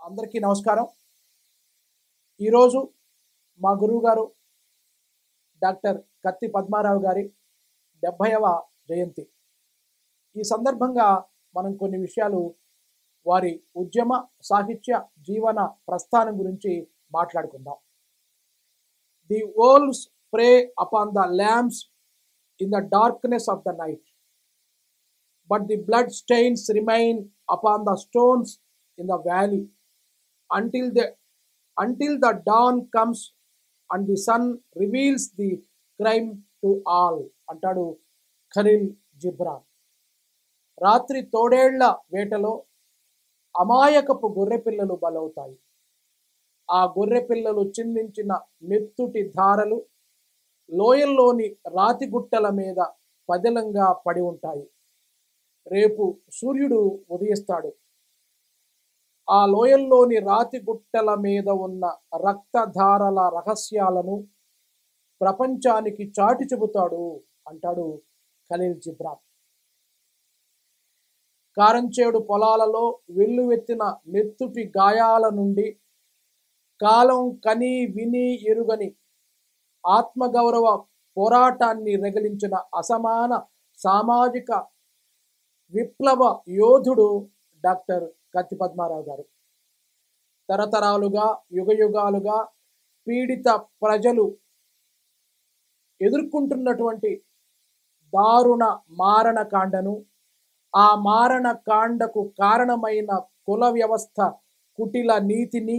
అందరికీ నమస్కారం ఈరోజు మా గురువు గారు డాక్టర్ కత్తి పద్మారావు గారి డెబ్భైవ జయంతి ఈ సందర్భంగా మనం కొన్ని విషయాలు వారి ఉద్యమ సాహిత్య జీవన ప్రస్థానం గురించి మాట్లాడుకుందాం the owls prey upon the lamps in the darkness of the night but the blood stains remain upon the stones in the valley until the until the dawn comes and the sun reveals the crime to all అంటాడు ఖలీల్ జిబ్రాన్ రాత్రి తోడేళ్ల వేటలో అమాయకపు గొర్రె పిల్లలు బలవుతాయి ఆ గొర్రె పిల్లలు చిందించిన మెత్తుటి ధారలు లోయల్లోని రాతి గుట్టల మీద పదిలంగా పడి ఉంటాయి రేపు సూర్యుడు ఉదయిస్తాడు ఆ లోయల్లోని రాతి గుట్టల మీద ఉన్న రక్తధారల రహస్యాలను ప్రపంచానికి చాటి చెబుతాడు అంటాడు ఖలీల్ జిబ్రాన్ కారంచేడు పొలాలలో వెల్లువెత్తిన నెత్తుటి గాయాల నుండి కాలం కని విని ఎరుగని ఆత్మగౌరవ పోరాటాన్ని రగిలించిన అసమాన సామాజిక విప్లవ యోధుడు డాక్టర్ కత్తి పద్మారావు గారు తరతరాలుగా యుగయుగాలుగా పీడిత ప్రజలు ఎదుర్కొంటున్నటువంటి దారుణ మారణ కాండను ఆ మారణ కాండకు కారణమైన కుల వ్యవస్థ కుటిల నీతిని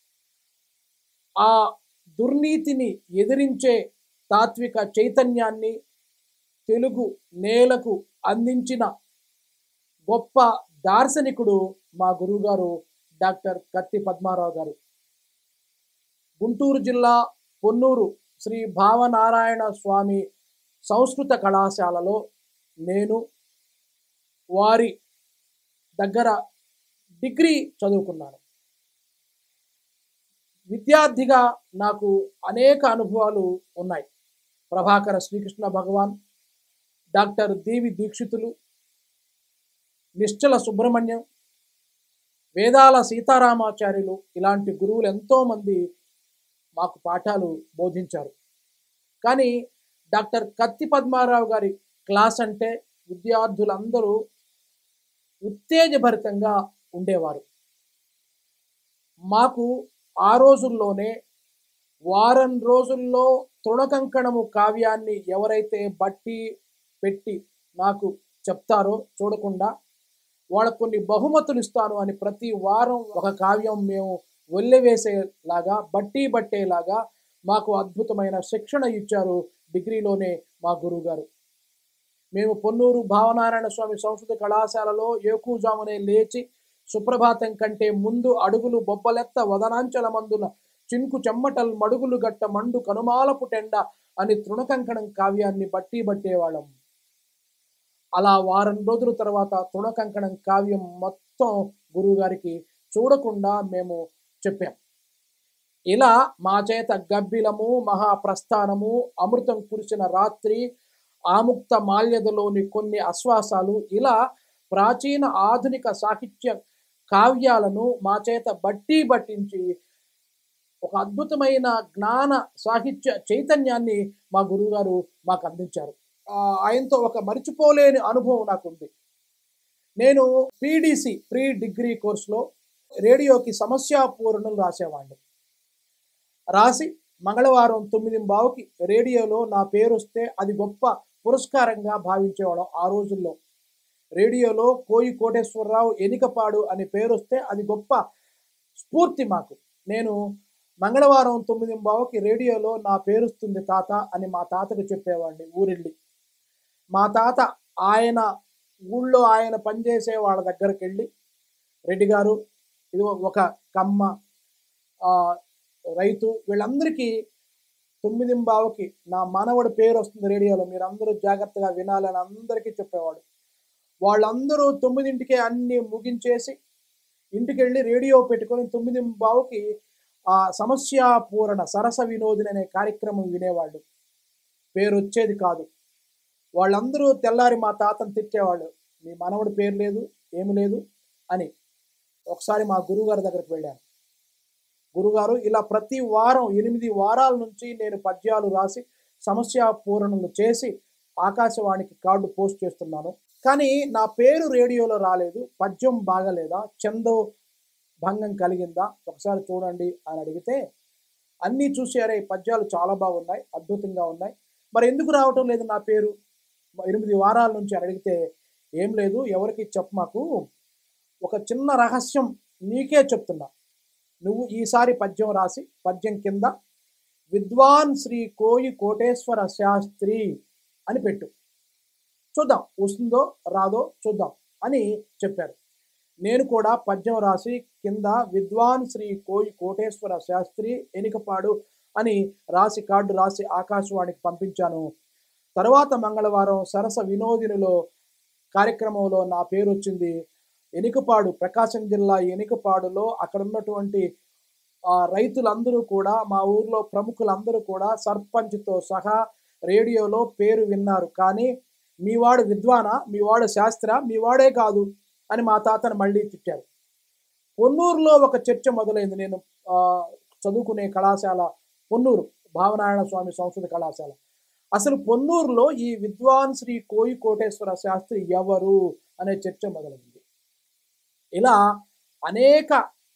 ఆ దుర్నీతిని ఎదిరించే తాత్విక చైతన్యాన్ని తెలుగు నేలకు అందించిన గొప్ప దార్శనికుడు మా గురువుగారు డాక్టర్ కత్తి పద్మారావు గారు గుంటూరు జిల్లా పొన్నూరు శ్రీ భావనారాయణ స్వామి సంస్కృత కళాశాలలో నేను వారి దగ్గర డిగ్రీ చదువుకున్నాను విద్యార్థిగా నాకు అనేక అనుభవాలు ఉన్నాయి ప్రభాకర శ్రీకృష్ణ భగవాన్ డాక్టర్ దేవి దీక్షితులు నిశ్చల సుబ్రహ్మణ్యం వేదాల సీతారామాచార్యులు ఇలాంటి గురువులు ఎంతోమంది మాకు పాఠాలు బోధించారు కానీ డాక్టర్ కత్తి పద్మారావు గారి క్లాస్ అంటే విద్యార్థులందరూ ఉత్తేజభరితంగా ఉండేవారు మాకు ఆ రోజుల్లోనే వారం రోజుల్లో తృణకంకణము కావ్యాన్ని ఎవరైతే బట్టి పెట్టి నాకు చెప్తారో చూడకుండా వాళ్ళకు కొన్ని బహుమతులు ఇస్తాను అని ప్రతి వారం ఒక కావ్యం మేము వెళ్ళివేసేలాగా బట్టి బట్టేలాగా మాకు అద్భుతమైన శిక్షణ ఇచ్చారు డిగ్రీలోనే మా గురువు గారు మేము పొన్నూరు భావనారాయణ స్వామి సంస్కృత కళాశాలలో ఏకూజామునే లేచి సుప్రభాతం కంటే ముందు అడుగులు బొబ్బలెత్త వదనాంచల మందున చింకు చెమ్మటల్ మడుగులు గట్ట మండు కనుమాలపు టెండ అని తృణకంకణం కావ్యాన్ని బట్టి బట్టేవాళ్ళం అలా వారం రోజుల తర్వాత తృణకంకణం కావ్యం మొత్తం గురువుగారికి చూడకుండా మేము చెప్పాం ఇలా మా చేత గబ్బిలము మహాప్రస్థానము అమృతం కురిసిన రాత్రి ఆముక్త మాల్యదలోని కొన్ని ఆశ్వాసాలు ఇలా ప్రాచీన ఆధునిక సాహిత్య కావ్యాలను మా చేత బట్టి బట్టించి ఒక అద్భుతమైన జ్ఞాన సాహిత్య చైతన్యాన్ని మా గురువుగారు మాకు అందించారు ఆయనతో ఒక మర్చిపోలేని అనుభవం నాకుంది నేను పీడిసి ప్రీ డిగ్రీ కోర్సులో రేడియోకి సమస్యా పూరణలు రాసేవాడిని రాసి మంగళవారం తొమ్మిది బావుకి రేడియోలో నా పేరు వస్తే అది గొప్ప పురస్కారంగా భావించేవాళ్ళం ఆ రోజుల్లో రేడియోలో కోయి కోటేశ్వరరావు ఎనికపాడు అని పేరు వస్తే అది గొప్ప స్ఫూర్తి మాకు నేను మంగళవారం తొమ్మిది బావుకి రేడియోలో నా పేరుస్తుంది తాత అని మా తాతకు చెప్పేవాడిని ఊరెళ్ళి మా తాత ఆయన ఊళ్ళో ఆయన పనిచేసే వాళ్ళ దగ్గరికి వెళ్ళి రెడ్డి గారు ఇది ఒక కమ్మ రైతు వీళ్ళందరికీ తొమ్మిది బావుకి నా మనవడి పేరు వస్తుంది రేడియోలో మీరు అందరూ జాగ్రత్తగా వినాలని అందరికీ చెప్పేవాడు వాళ్ళందరూ తొమ్మిదింటికే అన్ని ముగించేసి ఇంటికి వెళ్ళి రేడియో పెట్టుకొని తొమ్మిది బావుకి ఆ సమస్యాపూరణ సరస వినోదిని అనే కార్యక్రమం వినేవాళ్ళు పేరు వచ్చేది కాదు వాళ్ళందరూ తెల్లారి మా తాతను తిట్టేవాళ్ళు మీ మనవడి పేరు లేదు ఏమి లేదు అని ఒకసారి మా గురువుగారి దగ్గరికి వెళ్ళాను గురుగారు ఇలా ప్రతి వారం ఎనిమిది వారాల నుంచి నేను పద్యాలు రాసి సమస్య పూరణలు చేసి ఆకాశవాణికి కార్డు పోస్ట్ చేస్తున్నాను కానీ నా పేరు రేడియోలో రాలేదు పద్యం బాగలేదా చందో భంగం కలిగిందా ఒకసారి చూడండి అని అడిగితే అన్నీ చూసారే ఈ పద్యాలు చాలా బాగున్నాయి అద్భుతంగా ఉన్నాయి మరి ఎందుకు రావటం లేదు నా పేరు ఎనిమిది వారాల నుంచి అని అడిగితే ఏం లేదు ఎవరికి చెప్ప మాకు ఒక చిన్న రహస్యం నీకే చెప్తున్నా నువ్వు ఈసారి పద్యం రాసి పద్యం కింద విద్వాన్ శ్రీ కోయి కోటేశ్వర శాస్త్రి అని పెట్టు చూద్దాం వస్తుందో రాదో చూద్దాం అని చెప్పారు నేను కూడా పద్యం రాసి కింద విద్వాన్ శ్రీ కోయి కోటేశ్వర శాస్త్రి ఎనికపాడు అని రాసి కార్డు రాసి ఆకాశవాణికి పంపించాను తర్వాత మంగళవారం సరస వినోదినిలో కార్యక్రమంలో నా పేరు వచ్చింది ఎనికపాడు ప్రకాశం జిల్లా ఎనికపాడులో అక్కడ ఉన్నటువంటి ఆ, రైతులందరూ కూడా మా ఊర్లో ప్రముఖులందరూ కూడా సర్పంచ్తో సహా రేడియోలో పేరు విన్నారు కానీ మీవాడు విద్వానా మీవాడు శాస్త్ర మీవాడే కాదు అని మా తాతను మళ్ళీ తిట్టారు పొన్నూరులో ఒక చర్చ మొదలైంది నేను ఆ, చదువుకునే కళాశాల పొన్నూరు భావనారాయణ స్వామి సంస్కృత కళాశాల అసలు పొన్నూరులో ఈ విద్వాన్ శ్రీ కోయి కోటేశ్వర శాస్త్రి ఎవరు అనే చర్చ మొదలైంది ఇలా అనేక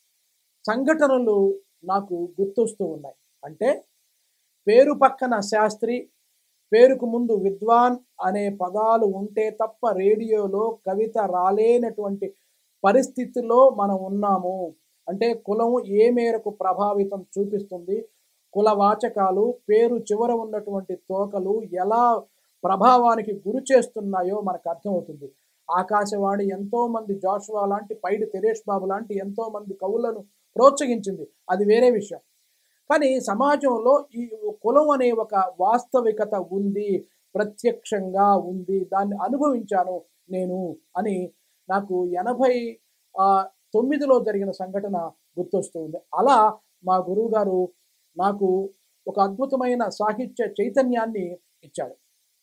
సంఘటనలు నాకు గుర్తొస్తూ ఉన్నాయి అంటే పేరు పక్కన శాస్త్రి పేరుకు ముందు విద్వాన్ అనే పదాలు ఉంటే తప్ప రేడియోలో కవిత రాలేనటువంటి పరిస్థితిలో మనం ఉన్నాము అంటే కులం ఏ మేరకు ప్రభావితం చూపిస్తుంది కుల వాచకాలు పేరు చివర ఉన్నటువంటి తోకలు ఎలా ప్రభావానికి గురి చేస్తున్నాయో మనకు అర్థమవుతుంది ఆకాశవాణి ఎంతో మంది జాషువా లాంటి పైడి తెరేష్ బాబు లాంటి ఎంతో మంది కవులను ప్రోత్సహించింది అది వేరే విషయం కానీ సమాజంలో ఈ కులం అనే ఒక వాస్తవికత ఉంది ప్రత్యక్షంగా ఉంది దాన్ని అనుభవించాను నేను అని నాకు ఎనభై ఆ, తొమ్మిదిలో జరిగిన సంఘటన గుర్తొస్తుంది అలా మా గురువు గారు నాకు ఒక అద్భుతమైన సాహిత్య చైతన్యాన్ని ఇచ్చాడు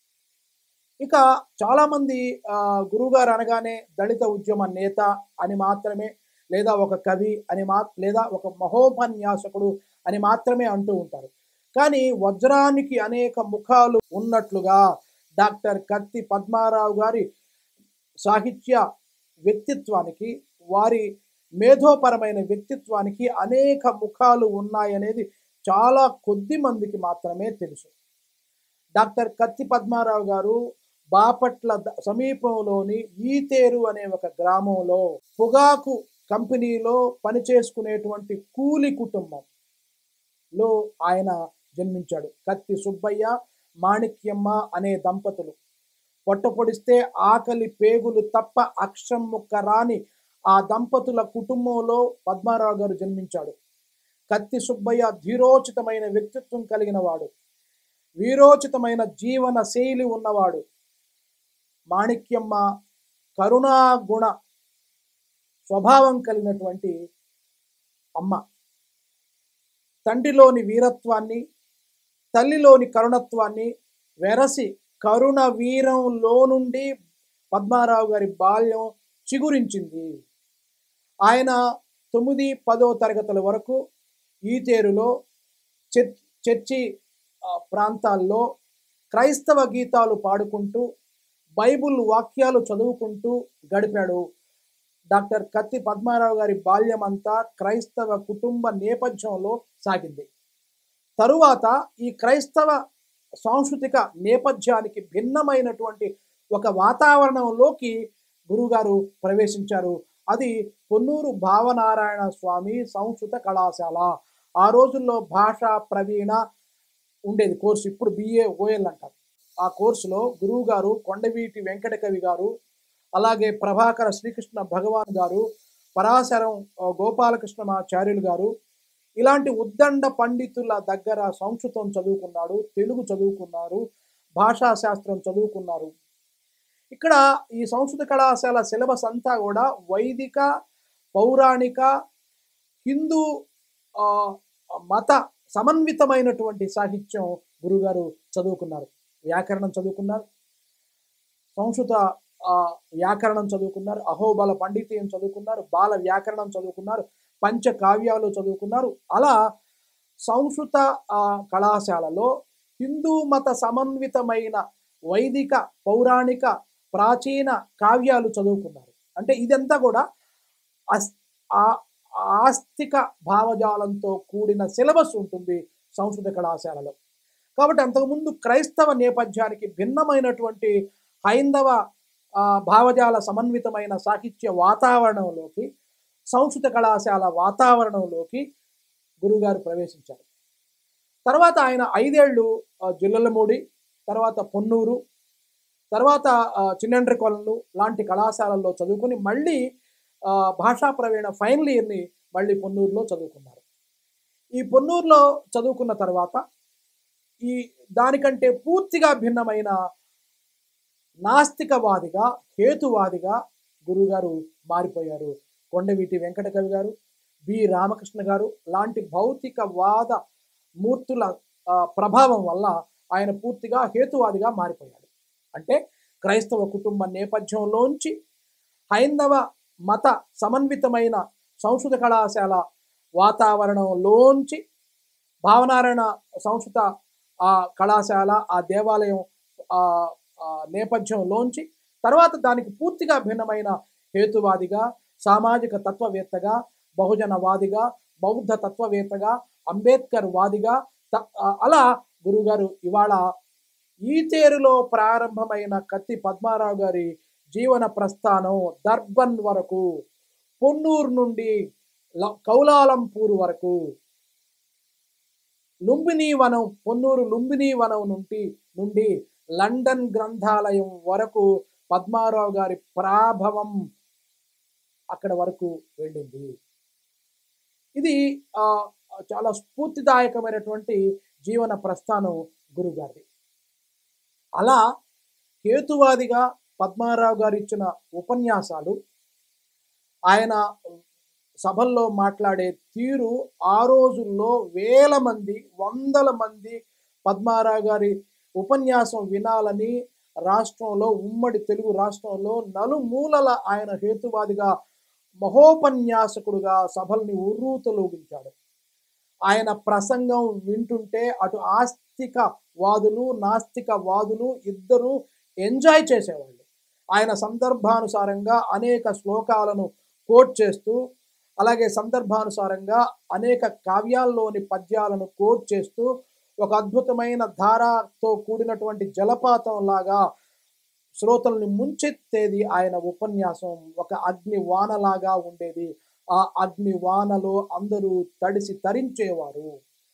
ఇక చాలామంది ఆ, గురువుగారు అనగానే దళిత ఉద్యమ నేత అని మాత్రమే లేదా ఒక కవి అని మా లేదా ఒక మహోపన్యాసకుడు అని మాత్రమే అంటూ ఉంటారు కానీ వజ్రానికి అనేక ముఖాలు ఉన్నట్లుగా డాక్టర్ కత్తి పద్మారావు గారి సాహిత్య వ్యక్తిత్వానికి వారి మేధోపరమైన వ్యక్తిత్వానికి అనేక ముఖాలు ఉన్నాయనేది చాలా కొద్ది మందికి మాత్రమే తెలుసు డాక్టర్ కత్తి పద్మారావు గారు బాపట్ల ద- సమీపంలోని ఈతేరు అనే ఒక గ్రామంలో పొగాకు కంపెనీలో పనిచేసుకునేటువంటి కూలి కుటుంబంలో ఆయన జన్మించాడు కత్తి సుబ్బయ్య మాణిక్యమ్మ అనే దంపతులు పొట్ట పొడిస్తే ఆకలి పేగులు తప్ప అక్షరం ముక్క రాని ఆ దంపతుల కుటుంబంలో పద్మారావు గారు జన్మించాడు కత్తి సుబ్బయ్య ధీరోచితమైన వ్యక్తిత్వం కలిగిన వాడు వీరోచితమైన జీవన శైలి ఉన్నవాడు మాణిక్యమ్మ కరుణాగుణ స్వభావం కలిగినటువంటి అమ్మ తండ్రిలోని వీరత్వాన్ని తల్లిలోని కరుణత్వాన్ని వెరసి కరుణ వీరంలో నుండి పద్మారావు గారి బాల్యం చిగురించింది ఆయన తొమ్మిది పదో తరగతుల వరకు ఈతేరులో చర్ చర్చి ఆ, ప్రాంతాల్లో క్రైస్తవ గీతాలు పాడుకుంటూ బైబుల్ వాక్యాలు చదువుకుంటూ గడిపాడు డాక్టర్ కత్తి పద్మారావు గారి బాల్యం అంతా క్రైస్తవ కుటుంబ నేపథ్యంలో సాగింది తరువాత ఈ క్రైస్తవ సాంస్కృతిక నేపథ్యానికి భిన్నమైనటువంటి ఒక వాతావరణంలోకి గురుగారు ప్రవేశించారు అది పొన్నూరు భావనారాయణ స్వామి సంస్కృత కళాశాల ఆ రోజుల్లో భాషా ప్రవీణ ఉండేది కోర్సు ఇప్పుడు బిఏ ఓఎల్ అంటారు ఆ కోర్సులో గురువు గారు కొండవీటి వెంకటకవి గారు అలాగే ప్రభాకర శ్రీకృష్ణ భగవాన్ గారు పరాశరం ఆ, గోపాలకృష్ణమాచార్యులు గారు ఇలాంటి ఉద్దండ పండితుల దగ్గర సంస్కృతం చదువుకున్నాడు తెలుగు చదువుకున్నారు భాషా శాస్త్రం చదువుకున్నారు ఇక్కడ ఈ సంస్కృత కళాశాల సిలబస్ అంతా కూడా వైదిక పౌరాణిక హిందూ ఆ, మత సమన్వితమైనటువంటి సాహిత్యం గురుగారు చదువుకున్నారు వ్యాకరణం చదువుకున్నారు సంస్కృత ఆ, వ్యాకరణం చదువుకున్నారు అహోబల పండితీయం చదువుకున్నారు బాల వ్యాకరణం చదువుకున్నారు పంచ కావ్యాలు చదువుకున్నారు అలా సంస్కృత ఆ, కళాశాలలో హిందూ మత సమన్వితమైన వైదిక పౌరాణిక ప్రాచీన కావ్యాలు చదువుకున్నారు అంటే ఇదంతా కూడా అస్- ఆ- ఆస్తిక భావజాలంతో కూడిన సిలబస్ ఉంటుంది సంస్కృత కళాశాలలో కాబట్టి అంతకుముందు క్రైస్తవ నేపథ్యానికి భిన్నమైనటువంటి హైందవ ఆ, భావజాల సమన్వితమైన సాహిత్య వాతావరణంలోకి సంస్కృత కళాశాల వాతావరణంలోకి గురుగారు ప్రవేశించారు తర్వాత ఆయన ఐదేళ్లు ఆ, జిల్లలమూడి తర్వాత పొన్నూరు తర్వాత ఆ, చిన్నండ్రికొలను లాంటి కళాశాలల్లో చదువుకుని మళ్ళీ ఆ, భాషా ప్రవీణ ఫైనల్ ఇయర్ని మళ్ళీ పొన్నూరులో చదువుకున్నారు ఈ పొన్నూరులో చదువుకున్న తర్వాత ఈ దానికంటే పూర్తిగా భిన్నమైన నాస్తికవాదిగా హేతువాదిగా గురువుగారు మారిపోయారు కొండవీటి వెంకట కవి గారు బి రామకృష్ణ గారు లాంటి భౌతికవాద మూర్తుల ఆ, ప్రభావం వల్ల ఆయన పూర్తిగా హేతువాదిగా మారిపోయాడు అంటే క్రైస్తవ కుటుంబ నేపథ్యంలోంచి హైందవ మత సమన్వితమైన సంస్కృత కళాశాల వాతావరణంలోంచి భావనారాయణ సంస్కృత ఆ కళాశాల ఆ దేవాలయం ఆ ఆ నేపథ్యంలోంచి తర్వాత దానికి పూర్తిగా భిన్నమైన హేతువాదిగా సామాజిక తత్వవేత్తగా బహుజనవాదిగా బౌద్ధ తత్వవేత్తగా అంబేద్కర్ వాదిగా త- ఆ, అలా గురుగారు ఇవాళ ఈతేరులో ప్రారంభమైన కత్తి పద్మారావు గారి జీవన ప్రస్థానం దర్బన్ వరకు పొన్నూరు నుండి ల- కౌలాలంపూర్ వరకు లుంబిని వనం పొన్నూరు లుంబిని వనం నుండి నుండి లండన్ గ్రంథాలయం వరకు పద్మారావు గారి ప్రాభవం అక్కడ వరకు వెళ్ళింది ఇది ఆ, చాలా స్ఫూర్తిదాయకమైనటువంటి జీవన ప్రస్థానం గురుగారిది అలా హేతువాదిగా పద్మారావు గారు ఇచ్చిన ఉపన్యాసాలు ఆయన సభల్లో మాట్లాడే తీరు ఆ రోజుల్లో వేల మంది వందల మంది పద్మారావు గారి ఉపన్యాసం వినాలని రాష్ట్రంలో ఉమ్మడి తెలుగు రాష్ట్రంలో నలుమూలల ఆయన హేతువాదిగా మహోపన్యాసకుడుగా సభల్ని ఉర్రూతలూగించాడు ఆయన ప్రసంగం వింటుంటే అటు ఆస్తిక వాదులు నాస్తిక వాదులు ఇద్దరూ ఎంజాయ్ చేసేవాళ్ళు ఆయన సందర్భానుసారంగా అనేక శ్లోకాలను కోట్ చేస్తూ అలాగే సందర్భానుసారంగా అనేక కావ్యాల్లోని పద్యాలను కోట్ చేస్తూ ఒక అద్భుతమైన ధారతో కూడినటువంటి జలపాతం లాగా శ్రోతల్ని ముంచెత్తేది ఆయన ఉపన్యాసం ఒక అగ్ని వానలాగా ఉండేది ఆ అగ్ని వానలో అందరూ తడిసి తరించేవారు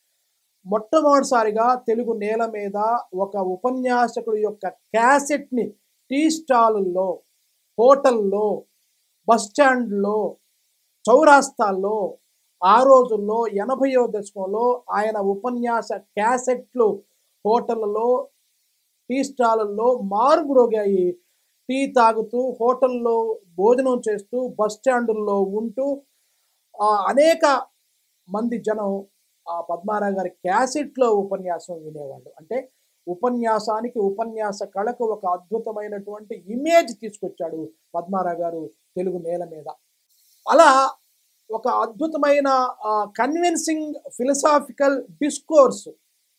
మొట్టమొదటిసారిగా తెలుగు నేల మీద ఒక ఉపన్యాసకుడి యొక్క క్యాసెట్ని టీ స్టాలుల్లో హోటల్లో బస్ స్టాండ్లో చౌరాస్తాల్లో ఆ రోజుల్లో ఎనభయో దశకంలో ఆయన ఉపన్యాస క్యాసెట్లు హోటళ్ళలో టీ స్టాళ్ళల్లో మారుమ్రోగాయి టీ తాగుతూ హోటల్లో భోజనం చేస్తూ బస్ స్టాండుల్లో ఉంటూ ఆ, అనేక మంది జనం ఆ పద్మారావు గారి క్యాసెట్లో ఉపన్యాసం వినేవాళ్ళు అంటే ఉపన్యాసానికి ఉపన్యాస కళకు ఒక అద్భుతమైనటువంటి ఇమేజ్ తీసుకొచ్చాడు పద్మారావు గారు తెలుగు నేల మీద అలా ఒక అద్భుతమైన కన్విన్సింగ్ ఫిలసాఫికల్ డిస్కోర్స్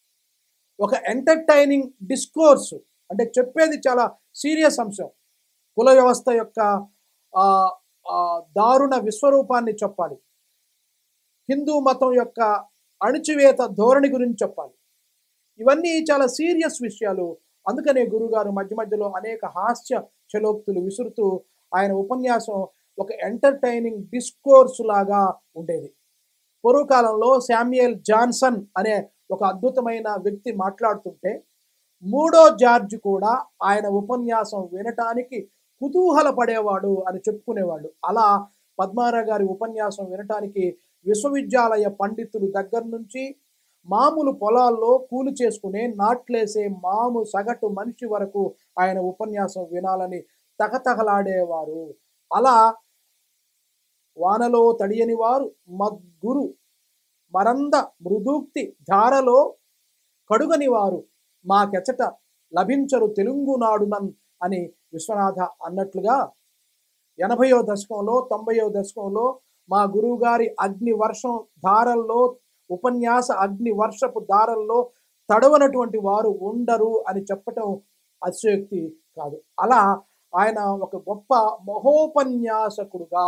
ఒక ఎంటర్టైనింగ్ డిస్కోర్స్ అంటే చెప్పేది చాలా సీరియస్ అంశం కుల వ్యవస్థ యొక్క ఆ, ఆ, దారుణ విశ్వరూపాన్ని చెప్పాలి హిందూ మతం యొక్క అణిచివేత ధోరణి గురించి చెప్పాలి ఇవన్నీ చాలా సీరియస్ విషయాలు అందుకనే గురుగారు మధ్య మధ్యలో అనేక హాస్య చలోక్తులు విసురుతూ ఆయన ఉపన్యాసం ఒక ఎంటర్టైనింగ్ డిస్కోర్స్ లాగా ఉండేది పూర్వకాలంలో శామ్యుయల్ జాన్సన్ అనే ఒక అద్భుతమైన వ్యక్తి మాట్లాడుతుంటే మూడో జార్జ్ కూడా ఆయన ఉపన్యాసం వినటానికి కుతూహల పడేవాడు అని చెప్పుకునేవాళ్ళు అలా పద్మారావు గారి ఉపన్యాసం వినటానికి విశ్వవిద్యాలయ పండితులు దగ్గర నుంచి మామూలు పొలాల్లో కూలి చేసుకునే నాట్లేసే మాము సగటు మనిషి వరకు ఆయన ఉపన్యాసం వినాలని తహతహలాడేవారు అలా వానలో తడియని వారు మద్గురు మరంద మృదూక్తి ధారలో కడుగని వారు మాకెచట లభించరు తెలుగునాడునన్ అని విశ్వనాథ అన్నట్లుగా ఎనభయో దశకంలో తొంభయో దశకంలో మా గురువుగారి అగ్ని వర్షం ధారల్లో ఉపన్యాస అగ్ని వర్షపు దారల్లో తడవనటువంటి వారు ఉండరు అని చెప్పటం అతిశయోక్తి కాదు అలా ఆయన ఒక గొప్ప మహోపన్యాసకుడుగా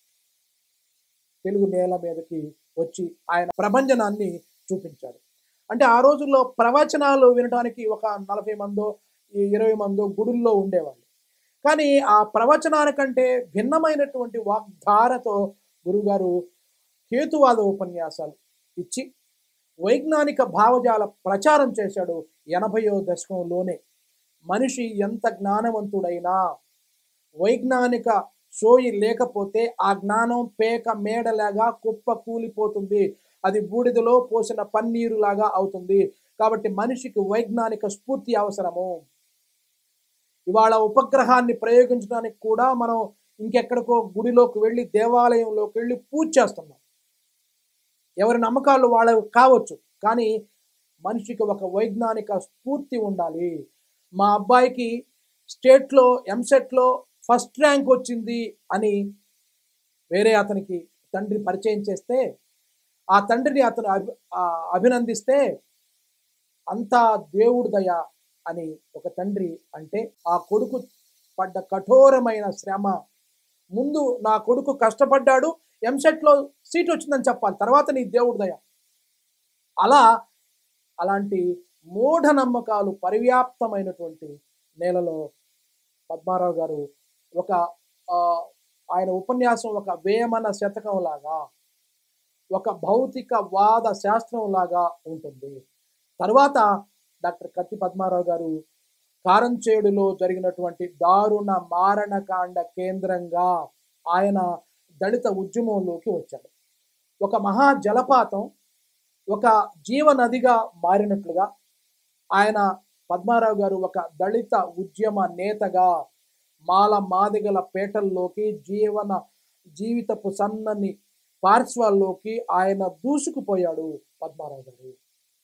తెలుగు నేల మీదకి వచ్చి ఆయన ప్రభంజనాన్ని చూపించాడు అంటే ఆ రోజుల్లో ప్రవచనాలు వినడానికి ఒక నలభై మందో ఈ ఇరవై మందో గుడుల్లో ఉండేవాళ్ళు కానీ ఆ ప్రవచనానికంటే భిన్నమైనటువంటి వాగ్ధారతో గురుగారు హేతువాద ఉపన్యాసాలు ఇచ్చి వైజ్ఞానిక భావజాల ప్రచారం చేశాడు ఎనభయో దశకంలోనే మనిషి ఎంత జ్ఞానవంతుడైనా వైజ్ఞానిక సోయి లేకపోతే ఆ జ్ఞానం పేక మేడలాగా కుప్ప కూలిపోతుంది అది బూడిదలో పోసిన పన్నీరులాగా అవుతుంది కాబట్టి మనిషికి వైజ్ఞానిక స్ఫూర్తి అవసరము ఇవాళ ఉపగ్రహాన్ని ప్రయోగించడానికి కూడా మనం ఇంకెక్కడికో గుడిలోకి వెళ్ళి దేవాలయంలోకి వెళ్ళి పూజ చేస్తున్నాం ఎవరి నమ్మకాలు వాళ్ళవి కావచ్చు కానీ మనిషికి ఒక వైజ్ఞానిక స్ఫూర్తి ఉండాలి మా అబ్బాయికి స్టేట్లో ఎంసెట్లో ఫస్ట్ ర్యాంక్ వచ్చింది అని వేరే అతనికి తండ్రి పరిచయం చేస్తే ఆ తండ్రిని అతను అభి ఆ అభినందిస్తే అంతా దేవుడి దయ అని ఒక తండ్రి అంటే ఆ కొడుకు పడ్డ కఠోరమైన శ్రమ ముందు నా కొడుకు కష్టపడ్డాడు ఎంసెట్లో సీట్ వచ్చిందని చెప్పాలి తర్వాత నీ దేవుడి దయ అలా అలాంటి మూఢనమ్మకాలు పరివ్యాప్తమైనటువంటి నేలలో పద్మారావు గారు ఒక ఆ, ఆయన ఉపన్యాసం ఒక వేమన శతకం లాగా ఒక భౌతిక వాద శాస్త్రం లాగా ఉంటుంది తర్వాత డాక్టర్ కత్తి పద్మారావు గారు కారంచేడులో జరిగినటువంటి దారుణ మారణకాండ కేంద్రంగా ఆయన దళిత ఉద్యమంలోకి వచ్చాడు ఒక మహా జలపాతం ఒక జీవనదిగా మారినట్లుగా ఆయన పద్మారావు గారు ఒక దళిత ఉద్యమ నేతగా మాల మాదిగల పేటల్లోకి జీవన జీవితపు సన్నని పార్శ్వాల్లోకి ఆయన దూసుకుపోయాడు పద్మారావు గారు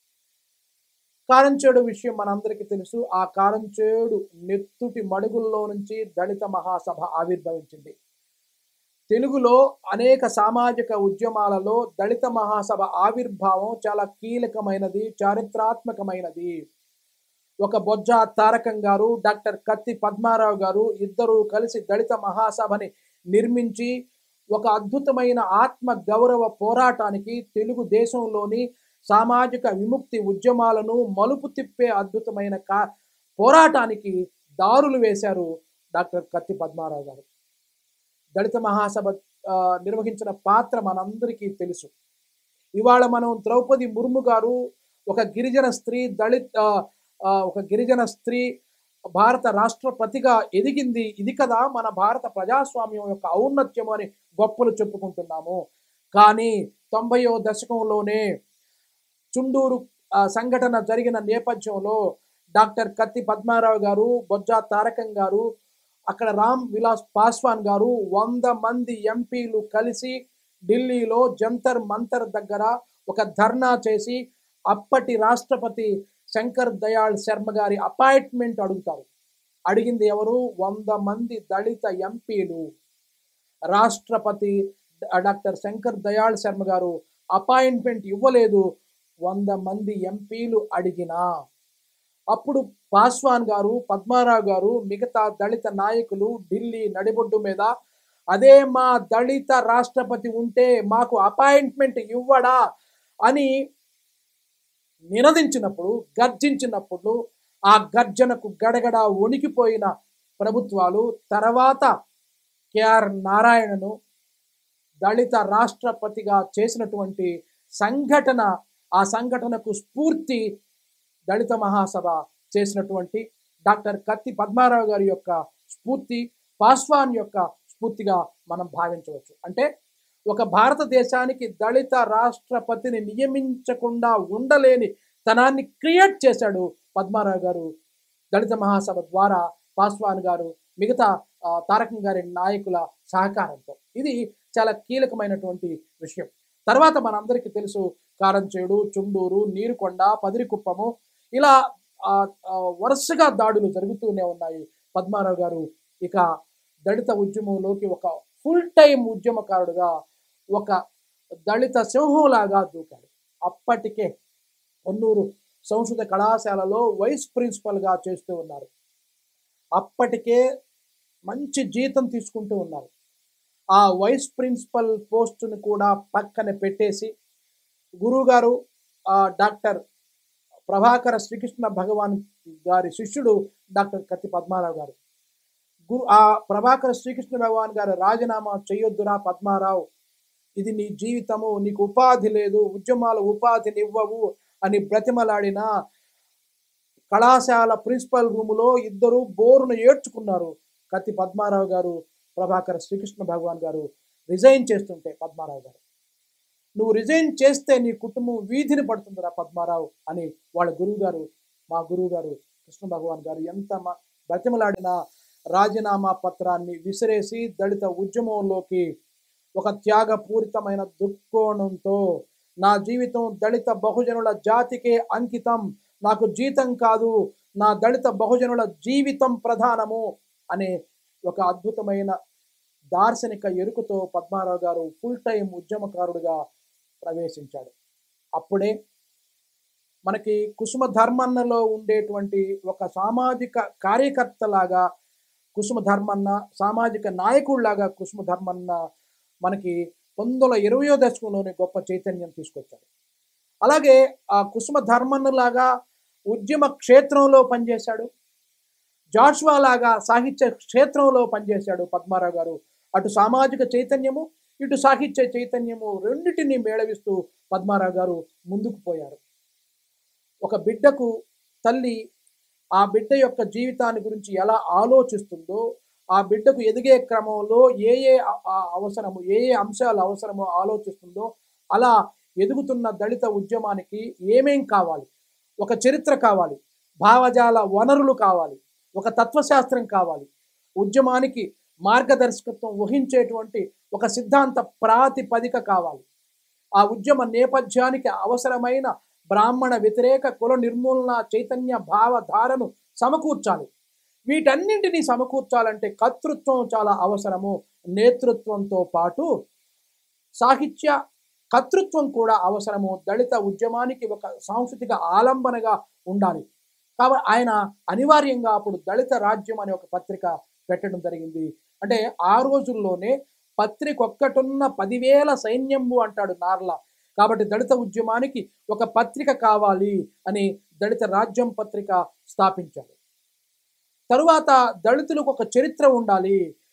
కారంచేడు విషయం మనందరికీ తెలుసు ఆ కారంచేడు నెత్తుటి మడుగుల్లో నుంచి దళిత మహాసభ ఆవిర్భవించింది తెలుగులో అనేక సామాజిక ఉద్యమాలలో దళిత మహాసభ ఆవిర్భావం చాలా కీలకమైనది చారిత్రాత్మకమైనది ఒక బొజ్జ తారకం గారు డాక్టర్ కత్తి పద్మారావు గారు ఇద్దరు కలిసి దళిత మహాసభని నిర్మించి ఒక అద్భుతమైన ఆత్మ గౌరవ పోరాటానికి తెలుగు దేశంలోని సామాజిక విముక్తి ఉద్యమాలను మలుపు తిప్పే అద్భుతమైన కా పోరాటానికి దారులు వేశారు డాక్టర్ కత్తి పద్మారావు గారు దళిత మహాసభ ఆ, నిర్వహించిన పాత్ర మనందరికీ తెలుసు ఇవాళ మనం ద్రౌపది ముర్ము గారు ఒక గిరిజన స్త్రీ దళిత్ ఆ, ఆ, ఒక గిరిజన స్త్రీ భారత రాష్ట్రపతిగా ఎదిగింది ఇది కదా మన భారత ప్రజాస్వామ్యం యొక్క ఔన్నత్యం అని గొప్పలు చెప్పుకుంటున్నాము కానీ తొంభయో దశకంలోనే చుండూరు ఆ, సంఘటన జరిగిన నేపథ్యంలో డాక్టర్ కత్తి పద్మారావు గారు బొజ్జా తారకం గారు అక్కడ రామ్ విలాస్ పాస్వాన్ గారు వంద మంది ఎంపీలు కలిసి ఢిల్లీలో జంతర్ మంతర్ దగ్గర ఒక ధర్నా చేసి అప్పటి రాష్ట్రపతి శంకర్ దయాళ్ శర్మ గారి అపాయింట్మెంట్ అడుగుతారు అడిగింది ఎవరు వంద మంది దళిత ఎంపీలు రాష్ట్రపతి డా- డాక్టర్ శంకర్ దయాళ్ శర్మ గారు అపాయింట్మెంట్ ఇవ్వలేదు వంద మంది ఎంపీలు అడిగినా అప్పుడు పాస్వాన్ గారు పద్మారావు గారు మిగతా దళిత నాయకులు ఢిల్లీ నడిబొడ్డు మీద అదే మా దళిత రాష్ట్రపతి ఉంటే మాకు అపాయింట్మెంట్ ఇవ్వడా అని నినదించినప్పుడు గర్జించినప్పుడు ఆ గర్జనకు గడగడ వణికిపోయిన ప్రభుత్వాలు తర్వాత కేఆర్ నారాయణను దళిత రాష్ట్రపతిగా చేసినటువంటి సంఘటన ఆ సంఘటనకు స్ఫూర్తి దళిత మహాసభ చేసినటువంటి డాక్టర్ కత్తి పద్మారావు గారి యొక్క స్ఫూర్తి పాస్వాన్ యొక్క స్ఫూర్తిగా మనం భావించవచ్చు అంటే ఒక భారతదేశానికి దళిత రాష్ట్రపతిని నియమించకుండా ఉండలేని తనాన్ని క్రియేట్ చేశాడు పద్మారావు గారు దళిత మహాసభ ద్వారా పాస్వాన్ గారు మిగతా ఆ, తారకం గారి నాయకుల సహకారంతో ఇది చాలా కీలకమైనటువంటి విషయం తర్వాత మనందరికీ తెలుసు కారంచేడు చుండూరు నీరుకొండ పదిరికుప్పము ఇలా ఆ, ఆ, వరుసగా దాడులు జరుగుతూనే ఉన్నాయి పద్మారావు గారు ఇక దళిత ఉద్యమంలోకి ఒక ఫుల్ టైం ఉద్యమకారుడుగా ఒక దళిత సింహంలాగా దూకాడు అప్పటికే పొన్నూరు సంస్కృత కళాశాలలో వైస్ ప్రిన్సిపల్గా చేస్తూ ఉన్నారు అప్పటికే మంచి జీతం తీసుకుంటూ ఉన్నారు ఆ వైస్ ప్రిన్సిపల్ పోస్టును కూడా పక్కన పెట్టేసి గురువుగారు ఆ డాక్టర్ ప్రభాకర శ్రీకృష్ణ భగవాన్ గారి శిష్యుడు డాక్టర్ కత్తి పద్మారావు గారు గురు ఆ ప్రభాకర శ్రీకృష్ణ భగవాన్ గారు రాజీనామా చేయొద్దురా పద్మారావు ఇది నీ జీవితము నీకు ఉపాధి లేదు ఉద్యమాల ఉపాధినివ్వవు అని బ్రతిమలాడిన కళాశాల ప్రిన్సిపల్ రూములో ఇద్దరు బోరును ఏడ్చుకున్నారు కత్తి పద్మారావు గారు ప్రభాకర శ్రీకృష్ణ భగవాన్ గారు రిజైన్ చేస్తుంటే పద్మారావు గారు నువ్వు రిజైన్ చేస్తే నీ కుటుంబం వీధిని పడుతుందిరా పద్మారావు అని వాళ్ళ గురువు గారు మా గురువు గారు కృష్ణ భగవాన్ గారు ఎంత మా బ్రతిమలాడిన రాజీనామా పత్రాన్ని విసిరేసి దళిత ఉద్యమంలోకి ఒక త్యాగపూరితమైన దృక్కోణంతో నా జీవితం దళిత బహుజనుల జాతికే అంకితం నాకు జీతం కాదు నా దళిత బహుజనుల జీవితం ప్రధానము అనే ఒక అద్భుతమైన దార్శనిక ఎరుకతో పద్మారావు గారు ఫుల్ టైం ఉద్యమకారుడిగా ప్రవేశించాడు అప్పుడే మనకి కుసుమ ధర్మన్నలో ఉండేటువంటి ఒక సామాజిక కార్యకర్తలాగా కుసుమ ధర్మన్న సామాజిక నాయకుడిలాగా కుసుమ ధర్మన్న మనకి పంతొమ్మిది వందల ఇరవయో దశకంలోనే గొప్ప చైతన్యం తీసుకొచ్చాడు అలాగే ఆ కుసుమ ధర్మన్నలాగా ఉద్యమ క్షేత్రంలో పనిచేశాడు జాషువా లాగా సాహిత్య క్షేత్రంలో పనిచేశాడు పద్మారావు గారు అటు సామాజిక చైతన్యము ఇటు సాహిత్య చైతన్యము రెండిటిని మేళవిస్తూ పద్మారావు గారు ముందుకు పోయారు ఒక బిడ్డకు తల్లి ఆ బిడ్డ యొక్క జీవితాన్ని గురించి ఎలా ఆలోచిస్తుందో ఆ బిడ్డకు ఎదిగే క్రమంలో ఏ ఏ అ- ఆ అవసరము ఏ ఏ అంశాలు అవసరమో ఆలోచిస్తుందో అలా ఎదుగుతున్న దళిత ఉద్యమానికి ఏమేం కావాలి ఒక చరిత్ర కావాలి భావజాల వనరులు కావాలి ఒక తత్వశాస్త్రం కావాలి ఉద్యమానికి మార్గదర్శకత్వం వహించేటువంటి ఒక సిద్ధాంత ప్రాతిపదిక కావాలి ఆ ఉద్యమ నేపథ్యానికి అవసరమైన బ్రాహ్మణ వ్యతిరేక కుల నిర్మూలన చైతన్య భావధారను సమకూర్చాలి వీటన్నింటినీ సమకూర్చాలంటే కర్తృత్వం చాలా అవసరము నేతృత్వంతో పాటు సాహిత్య కర్తృత్వం కూడా అవసరము దళిత ఉద్యమానికి ఒక సాంస్కృతిక ఆలంబనగా ఉండాలి కాబట్టి ఆయన అనివార్యంగా అప్పుడు దళిత రాజ్యం అనే ఒక పత్రిక పెట్టడం జరిగింది అంటే ఆ రోజుల్లోనే పత్రిక ఒక్కటున్న పదివేల సైన్యము అంటాడు నార్ల కాబట్టి దళిత ఉద్యమానికి ఒక పత్రిక కావాలి అని దళిత రాజ్యం పత్రిక స్థాపించాడు తరువాత దళితులకు ఒక చరిత్ర ఉండాలి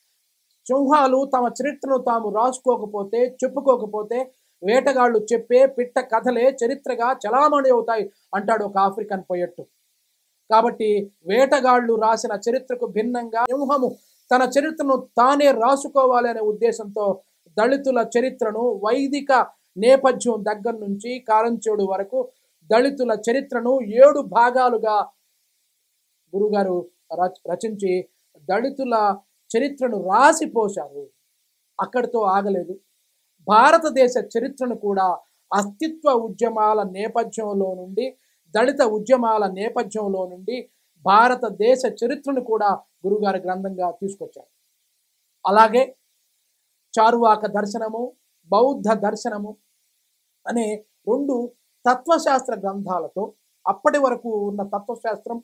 సింహాలు తమ చరిత్రను తాము రాసుకోకపోతే చెప్పుకోకపోతే వేటగాళ్ళు చెప్పే పిట్ట కథలే చరిత్రగా చలామణి అవుతాయి అంటాడు ఒక ఆఫ్రికన్ పొయట్టు కాబట్టి వేటగాళ్ళు రాసిన చరిత్రకు భిన్నంగా సింహము తన చరిత్రను తానే రాసుకోవాలి అనే ఉద్దేశంతో దళితుల చరిత్రను వైదిక నేపథ్యం దగ్గర నుంచి కారంచేడు వరకు దళితుల చరిత్రను ఏడు భాగాలుగా గురుగారు రచ- రచించి దళితుల చరిత్రను రాసిపోశారు అక్కడితో ఆగలేదు భారతదేశ చరిత్రను కూడా అస్తిత్వ ఉద్యమాల నేపథ్యంలో నుండి దళిత ఉద్యమాల నేపథ్యంలో నుండి భారతదేశ చరిత్రను కూడా గురుగారి గ్రంథంగా తీసుకొచ్చారు అలాగే చారువాక దర్శనము బౌద్ధ దర్శనము అనే రెండు తత్వశాస్త్ర గ్రంథాలతో అప్పటి వరకు ఉన్న తత్వశాస్త్రం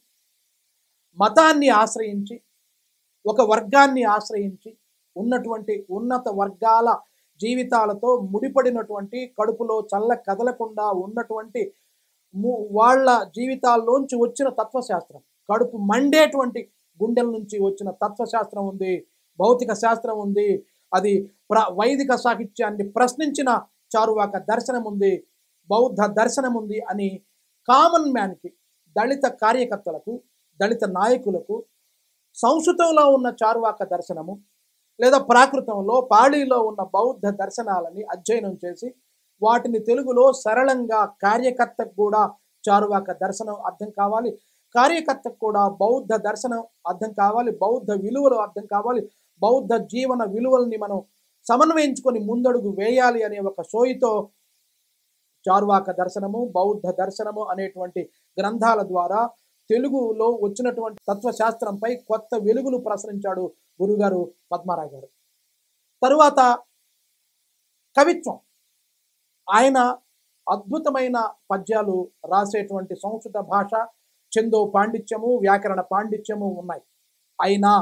మతాన్ని ఆశ్రయించి ఒక వర్గాన్ని ఆశ్రయించి ఉన్నటువంటి ఉన్నత వర్గాల జీవితాలతో ముడిపడినటువంటి కడుపులో చల్ల కదలకుండా ఉన్నటువంటి ము- వాళ్ళ జీవితాల్లోంచి వచ్చిన తత్వశాస్త్రం కడుపు మండేటువంటి గుండెల నుంచి వచ్చిన తత్వశాస్త్రం ఉంది భౌతిక శాస్త్రం ఉంది అది ప్ర వైదిక సాహిత్యాన్ని ప్రశ్నించిన చారువాక దర్శనం ఉంది బౌద్ధ దర్శనం ఉంది అని కామన్ మ్యాన్కి దళిత కార్యకర్తలకు దళిత నాయకులకు సంస్కృతంలో ఉన్న చారువాక దర్శనము లేదా ప్రాకృతంలో పాళీలో ఉన్న బౌద్ధ దర్శనాలని అధ్యయనం చేసి వాటిని తెలుగులో సరళంగా కార్యకర్తకు కూడా చారువాక దర్శనం అర్థం కావాలి కార్యకర్తకు కూడా బౌద్ధ దర్శనం అర్థం కావాలి బౌద్ధ విలువలు అర్థం కావాలి బౌద్ధ జీవన విలువల్ని మనం సమన్వయించుకొని ముందడుగు వేయాలి అనే ఒక సోయితో చార్వాక దర్శనము బౌద్ధ దర్శనము అనేటువంటి గ్రంథాల ద్వారా తెలుగులో వచ్చినటువంటి తత్వశాస్త్రంపై కొత్త వెలుగులు ప్రసరించాడు గురుగారు పద్మారావు గారు తరువాత కవిత్వం ఆయన అద్భుతమైన పద్యాలు రాసేటువంటి సంస్కృత భాష చందో పాండిత్యము వ్యాకరణ పాండిత్యము ఉన్నాయి అయినా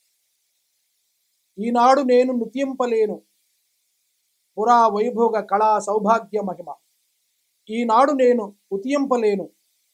ఈనాడు నేను నృత్యంపలేను పురా వైభోగ కళా సౌభాగ్య మహిమ ఈనాడు నేను ఉతియంపలేను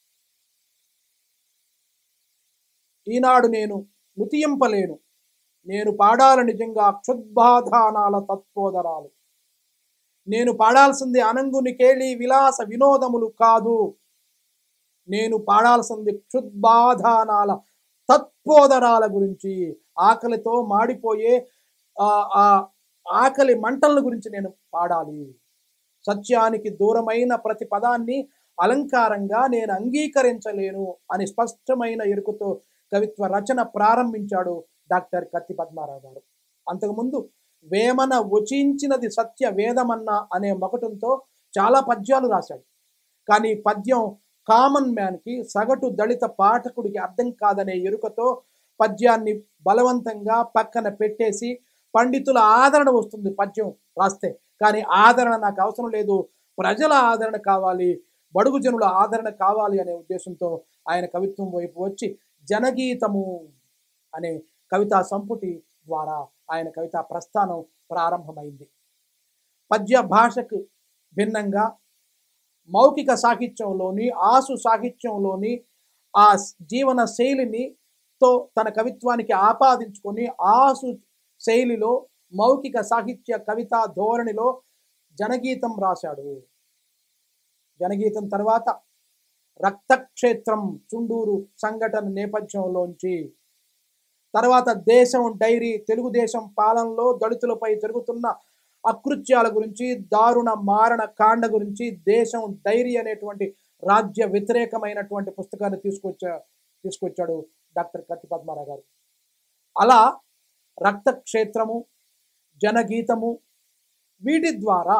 ఈనాడు నేను నృతియంపలేను నేను పాడాల నిజంగా క్షుద్బాధానాల తత్పోదరాలు నేను పాడాల్సింది అనంగుని కేళి విలాస వినోదములు కాదు నేను పాడాల్సింది క్షుద్బాధానాల తత్పోదరాల గురించి ఆకలితో మాడిపోయే ఆ ఆ ఆకలి మంటల గురించి నేను పాడాలి సత్యానికి దూరమైన ప్రతి పదాన్ని అలంకారంగా నేను అంగీకరించలేను అని స్పష్టమైన ఎరుకుతో కవిత్వ రచన ప్రారంభించాడు డాక్టర్ కత్తి పద్మారావు గారు అంతకుముందు వేమన వచించినది సత్య వేదమన్న అనే మకటంతో చాలా పద్యాలు రాశాడు కానీ పద్యం కామన్ మ్యాన్కి సగటు దళిత పాఠకుడికి అర్థం కాదనే ఎరుకతో పద్యాన్ని బలవంతంగా పక్కన పెట్టేసి పండితుల ఆదరణ వస్తుంది పద్యం రాస్తే కానీ ఆదరణ నాకు అవసరం లేదు ప్రజల ఆదరణ కావాలి బడుగు జనుల ఆదరణ కావాలి అనే ఉద్దేశంతో ఆయన కవిత్వం వైపు వచ్చి జనగీతము అనే కవితా సంపుటి ద్వారా ఆయన కవితా ప్రస్థానం ప్రారంభమైంది పద్య భాషకు భిన్నంగా మౌఖిక సాహిత్యంలోని ఆసు సాహిత్యంలోని ఆ జీవన శైలిని తో తన కవిత్వానికి ఆపాదించుకొని ఆసు శైలిలో మౌఖిక సాహిత్య కవితా ధోరణిలో జనగీతం రాశాడు జనగీతం తర్వాత రక్తక్షేత్రం చుండూరు సంఘటన నేపథ్యంలోంచి తర్వాత దేశం డైరీ తెలుగుదేశం పాలనలో దళితులపై జరుగుతున్న అకృత్యాల గురించి దారుణ మారణ కాండ గురించి దేశం డైరీ అనేటువంటి రాజ్య వ్యతిరేకమైనటువంటి పుస్తకాన్ని తీసుకొచ్చా తీసుకొచ్చాడు డాక్టర్ కత్తి పద్మారావు గారు అలా రక్తక్షేత్రము జనగీతము వీటి ద్వారా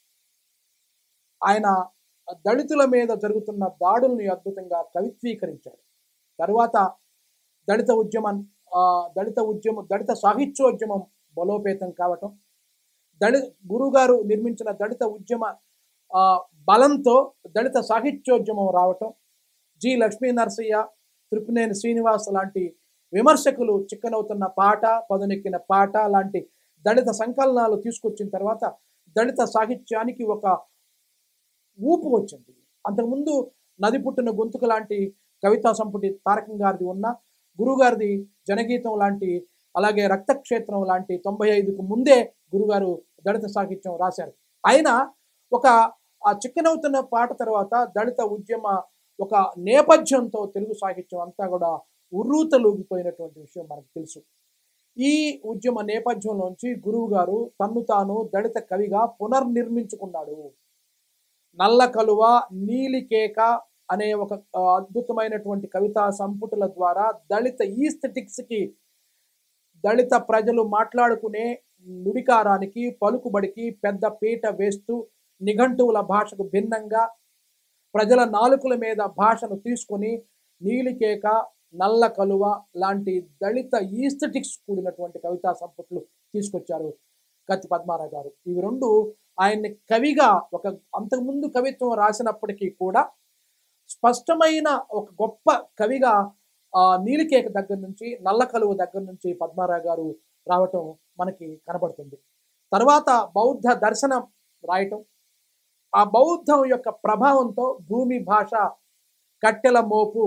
ఆయన దళితుల మీద జరుగుతున్న దాడుల్ని అద్భుతంగా కవిత్వీకరించాడు తరువాత దళిత ఉద్యమం ఆ, దళిత ఉద్యమం దళిత సాహిత్యోద్యమం బలోపేతం కావటం దళి గురుగారు నిర్మించిన దళిత ఉద్యమ ఆ, బలంతో దళిత సాహిత్యోద్యమం రావటం జి లక్ష్మీ నరసయ్య త్రిపునేని శ్రీనివాస్ లాంటి విమర్శకులు చిక్కనవుతున్న పాట పదునెక్కిన పాట లాంటి దళిత సంకలనాలు తీసుకొచ్చిన తర్వాత దళిత సాహిత్యానికి ఒక ఊపు వచ్చింది అంతకుముందు నది పుట్టిన గొంతుకు లాంటి కవితా సంపుటి తారకం గారిది ఉన్న గురుగారిది జనగీతం లాంటి అలాగే రక్తక్షేత్రం లాంటి తొంభై ఐదుకు ముందే గురుగారు దళిత సాహిత్యం రాశారు అయినా ఒక ఆ చిక్కనవుతున్న పాట తర్వాత దళిత ఉద్యమ ఒక నేపథ్యంతో తెలుగు సాహిత్యం అంతా కూడా ఉర్రూతలూగిపోయినటువంటి విషయం మనకు తెలుసు ఈ ఉద్యమ నేపథ్యంలోంచి గురువు గారు తన్ను తాను దళిత కవిగా పునర్నిర్మించుకున్నాడు నల్ల కలువ నీలికేక అనే ఒక ఆ, అద్భుతమైనటువంటి కవితా సంపుటుల ద్వారా దళిత ఈస్థెటిక్స్కి దళిత ప్రజలు మాట్లాడుకునే నుడికారానికి పలుకుబడికి పెద్ద పీట వేస్తూ నిఘంటువుల భాషకు భిన్నంగా ప్రజల నాలుకల మీద భాషను తీసుకొని నీలికేక నల్ల కలువ లాంటి దళిత ఈస్థెటిక్స్ కూడినటువంటి కవితా సంపుట్లు తీసుకొచ్చారు కత్తి పద్మారావు గారు ఇవి రెండు ఆయన్ని కవిగా ఒక అంతకుముందు కవిత్వం రాసినప్పటికీ కూడా స్పష్టమైన ఒక గొప్ప కవిగా ఆ నీలికేక దగ్గర నుంచి నల్ల కలువ దగ్గర నుంచి పద్మారావు గారు రావటం మనకి కనబడుతుంది తర్వాత బౌద్ధ దర్శనం రాయటం ఆ బౌద్ధం యొక్క ప్రభావంతో భూమి భాష కట్టెల మోపు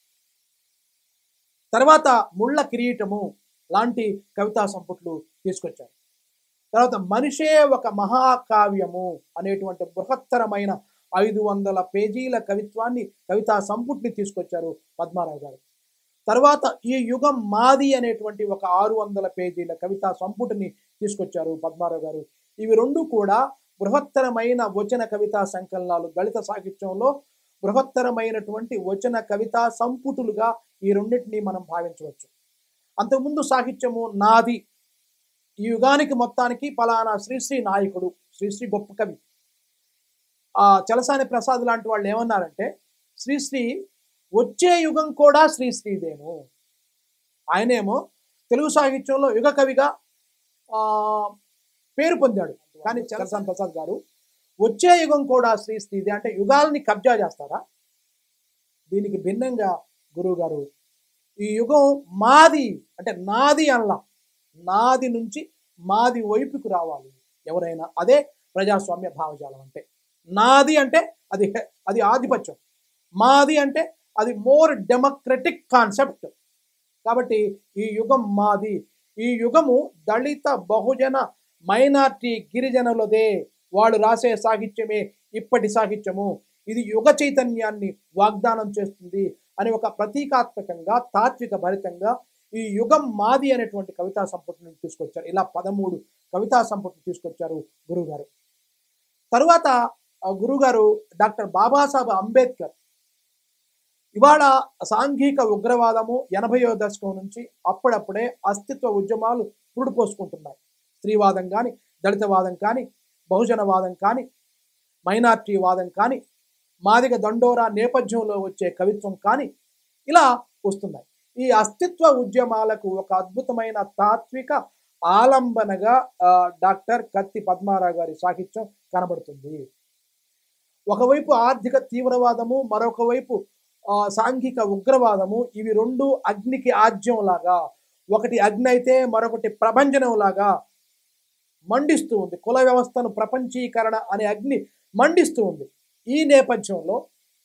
తర్వాత ముళ్ళ కిరీటము లాంటి కవితా సంపుట్లు తీసుకొచ్చారు తర్వాత మనిషే ఒక మహాకావ్యము అనేటువంటి బృహత్తరమైన ఐదు వందల పేజీల కవిత్వాన్ని కవితా సంపుటిని తీసుకొచ్చారు పద్మారావు గారు తర్వాత ఈ యుగం మాది అనేటువంటి ఒక ఆరు వందల పేజీల కవితా సంపుటిని తీసుకొచ్చారు పద్మారావు గారు ఇవి రెండు కూడా బృహత్తరమైన వచన కవితా సంకలనాలు దళిత సాహిత్యంలో బృహత్తరమైనటువంటి వచన కవితా సంపుటులుగా ఈ రెండింటిని మనం భావించవచ్చు అంతకుముందు సాహిత్యము నాది ఈ యుగానికి మొత్తానికి పలానా శ్రీశ్రీ నాయకుడు శ్రీశ్రీ గొప్ప కవి ఆ చలసాని ప్రసాద్ లాంటి వాళ్ళు ఏమన్నారంటే శ్రీశ్రీ వచ్చే యుగం కూడా శ్రీ శ్రీదేను ఆయనేమో తెలుగు సాహిత్యంలో యుగ కవిగా ఆ, పేరు పొందాడు కానీ చలసాని ప్రసాద్ గారు వచ్చే యుగం కూడా శ్రీ శ్రీదే అంటే యుగాల్ని కబ్జా చేస్తారా దీనికి భిన్నంగా గురువు గారు ఈ యుగం మాది అంటే నాది అనలా నాది నుంచి మాది వైపుకు రావాలి ఎవరైనా అదే ప్రజాస్వామ్య భావజాలం అంటే నాది అంటే అది హె- అది ఆధిపత్యం మాది అంటే అది మోర్ డెమోక్రటిక్ కాన్సెప్ట్ కాబట్టి ఈ యుగం మాది ఈ యుగము దళిత బహుజన మైనార్టీ గిరిజనులదే వాళ్ళు రాసే సాహిత్యమే ఇప్పటి సాహిత్యము ఇది యుగ చైతన్యాన్ని వాగ్దానం చేస్తుంది అని ఒక ప్రతీకాత్మకంగా తాత్విక భరితంగా ఈ యుగం మాది అనేటువంటి కవితా సంపుటిని తీసుకొచ్చారు ఇలా పదమూడు కవితా సంపుటిని తీసుకొచ్చారు గురువుగారు తరువాత ఆ గురువుగారు డాక్టర్ బాబాసాహెబ్ అంబేద్కర్ ఇవాళ సాంఘిక ఉగ్రవాదము ఎనభైవ దశకం నుంచి అప్పుడప్పుడే అస్తిత్వ ఉద్యమాలు పురుడు పోసుకుంటున్నాయి స్త్రీవాదం కానీ దళితవాదం కానీ బహుజనవాదం కానీ మైనార్టీ వాదం కానీ మాదిగ దండోరా నేపథ్యంలో వచ్చే కవిత్వం కానీ ఇలా వస్తున్నాయి ఈ అస్తిత్వ ఉద్యమాలకు ఒక అద్భుతమైన తాత్విక ఆలంబనగా ఆ, డాక్టర్ కత్తి పద్మారావు గారి సాహిత్యం కనబడుతుంది ఒకవైపు ఆర్థిక తీవ్రవాదము మరొక వైపు ఆ, సాంఘిక ఉగ్రవాదము ఇవి రెండు అగ్నికి ఆజ్యంలాగా ఒకటి అగ్ని అయితే మరొకటి ప్రభంజనంలాగా మండిస్తూ ఉంది కుల వ్యవస్థను ప్రపంచీకరణ అనే అగ్ని మండిస్తూ ఉంది ఈ నేపథ్యంలో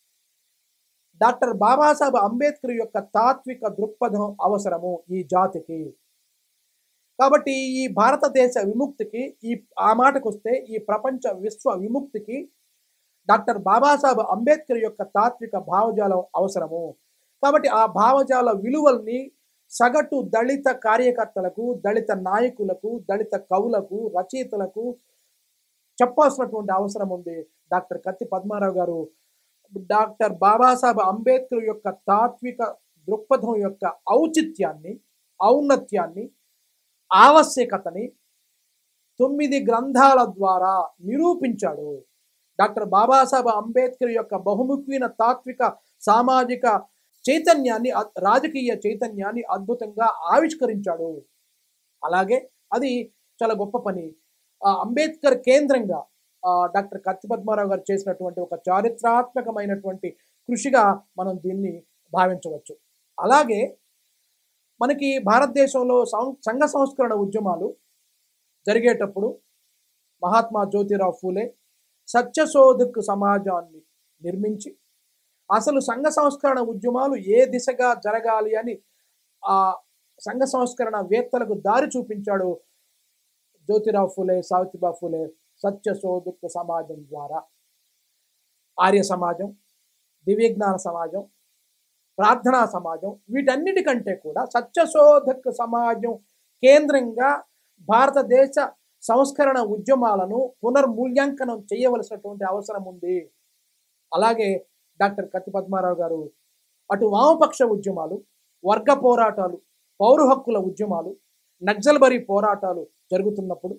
డాక్టర్ బాబాసాహెబ్ అంబేద్కర్ యొక్క తాత్విక దృక్పథం అవసరము ఈ జాతికి కాబట్టి ఈ భారతదేశ విముక్తికి ఈ ఆ మాటకు వస్తే ఈ ప్రపంచ విశ్వ విముక్తికి డాక్టర్ బాబాసాహెబ్ అంబేద్కర్ యొక్క తాత్విక భావజాలం అవసరము కాబట్టి ఆ భావజాల విలువల్ని సగటు దళిత కార్యకర్తలకు దళిత నాయకులకు దళిత కవులకు రచయితలకు చెప్పాల్సినటువంటి అవసరం ఉంది డాక్టర్ కత్తి పద్మారావు గారు డాక్టర్ బాబాసాహెబ్ అంబేద్కర్ యొక్క తాత్విక దృక్పథం యొక్క ఔచిత్యాన్ని ఔన్నత్యాన్ని ఆవశ్యకతని తొమ్మిది గ్రంథాల ద్వారా నిరూపించాడు డాక్టర్ బాబాసాహెబ్ అంబేద్కర్ యొక్క బహుముఖీన తాత్విక సామాజిక చైతన్యాన్ని అ- రాజకీయ చైతన్యాన్ని అద్భుతంగా ఆవిష్కరించాడు అలాగే అది చాలా గొప్ప పని ఆ, అంబేద్కర్ కేంద్రంగా ఆ, డాక్టర్ కత్తి పద్మారావు గారు చేసినటువంటి ఒక చారిత్రాత్మకమైనటువంటి కృషిగా మనం దీన్ని భావించవచ్చు అలాగే మనకి భారతదేశంలో సం- సంఘ సంస్కరణ ఉద్యమాలు జరిగేటప్పుడు మహాత్మా జ్యోతిరావు ఫూలే సత్యశోధక్ సమాజాన్ని నిర్మించి అసలు సంఘ సంస్కరణ ఉద్యమాలు ఏ దిశగా జరగాలి అని ఆ సంఘ సంస్కరణ వేత్తలకు దారి చూపించాడు జ్యోతిరావు ఫూలే సావిత్రిబా ఫూలే సత్యశోధక్ సమాజం ద్వారా ఆర్య సమాజం దివ్యజ్ఞాన సమాజం ప్రార్థనా సమాజం వీటన్నిటికంటే కూడా సత్యశోధక్ సమాజం కేంద్రంగా భారతదేశ సంస్కరణ ఉద్యమాలను పునర్మూల్యాంకనం చేయవలసినటువంటి అవసరం ఉంది అలాగే డాక్టర్ కత్తి పద్మారావు గారు అటు వామపక్ష ఉద్యమాలు వర్గ పోరాటాలు పౌర హక్కుల ఉద్యమాలు నక్సల్బరీ పోరాటాలు జరుగుతున్నప్పుడు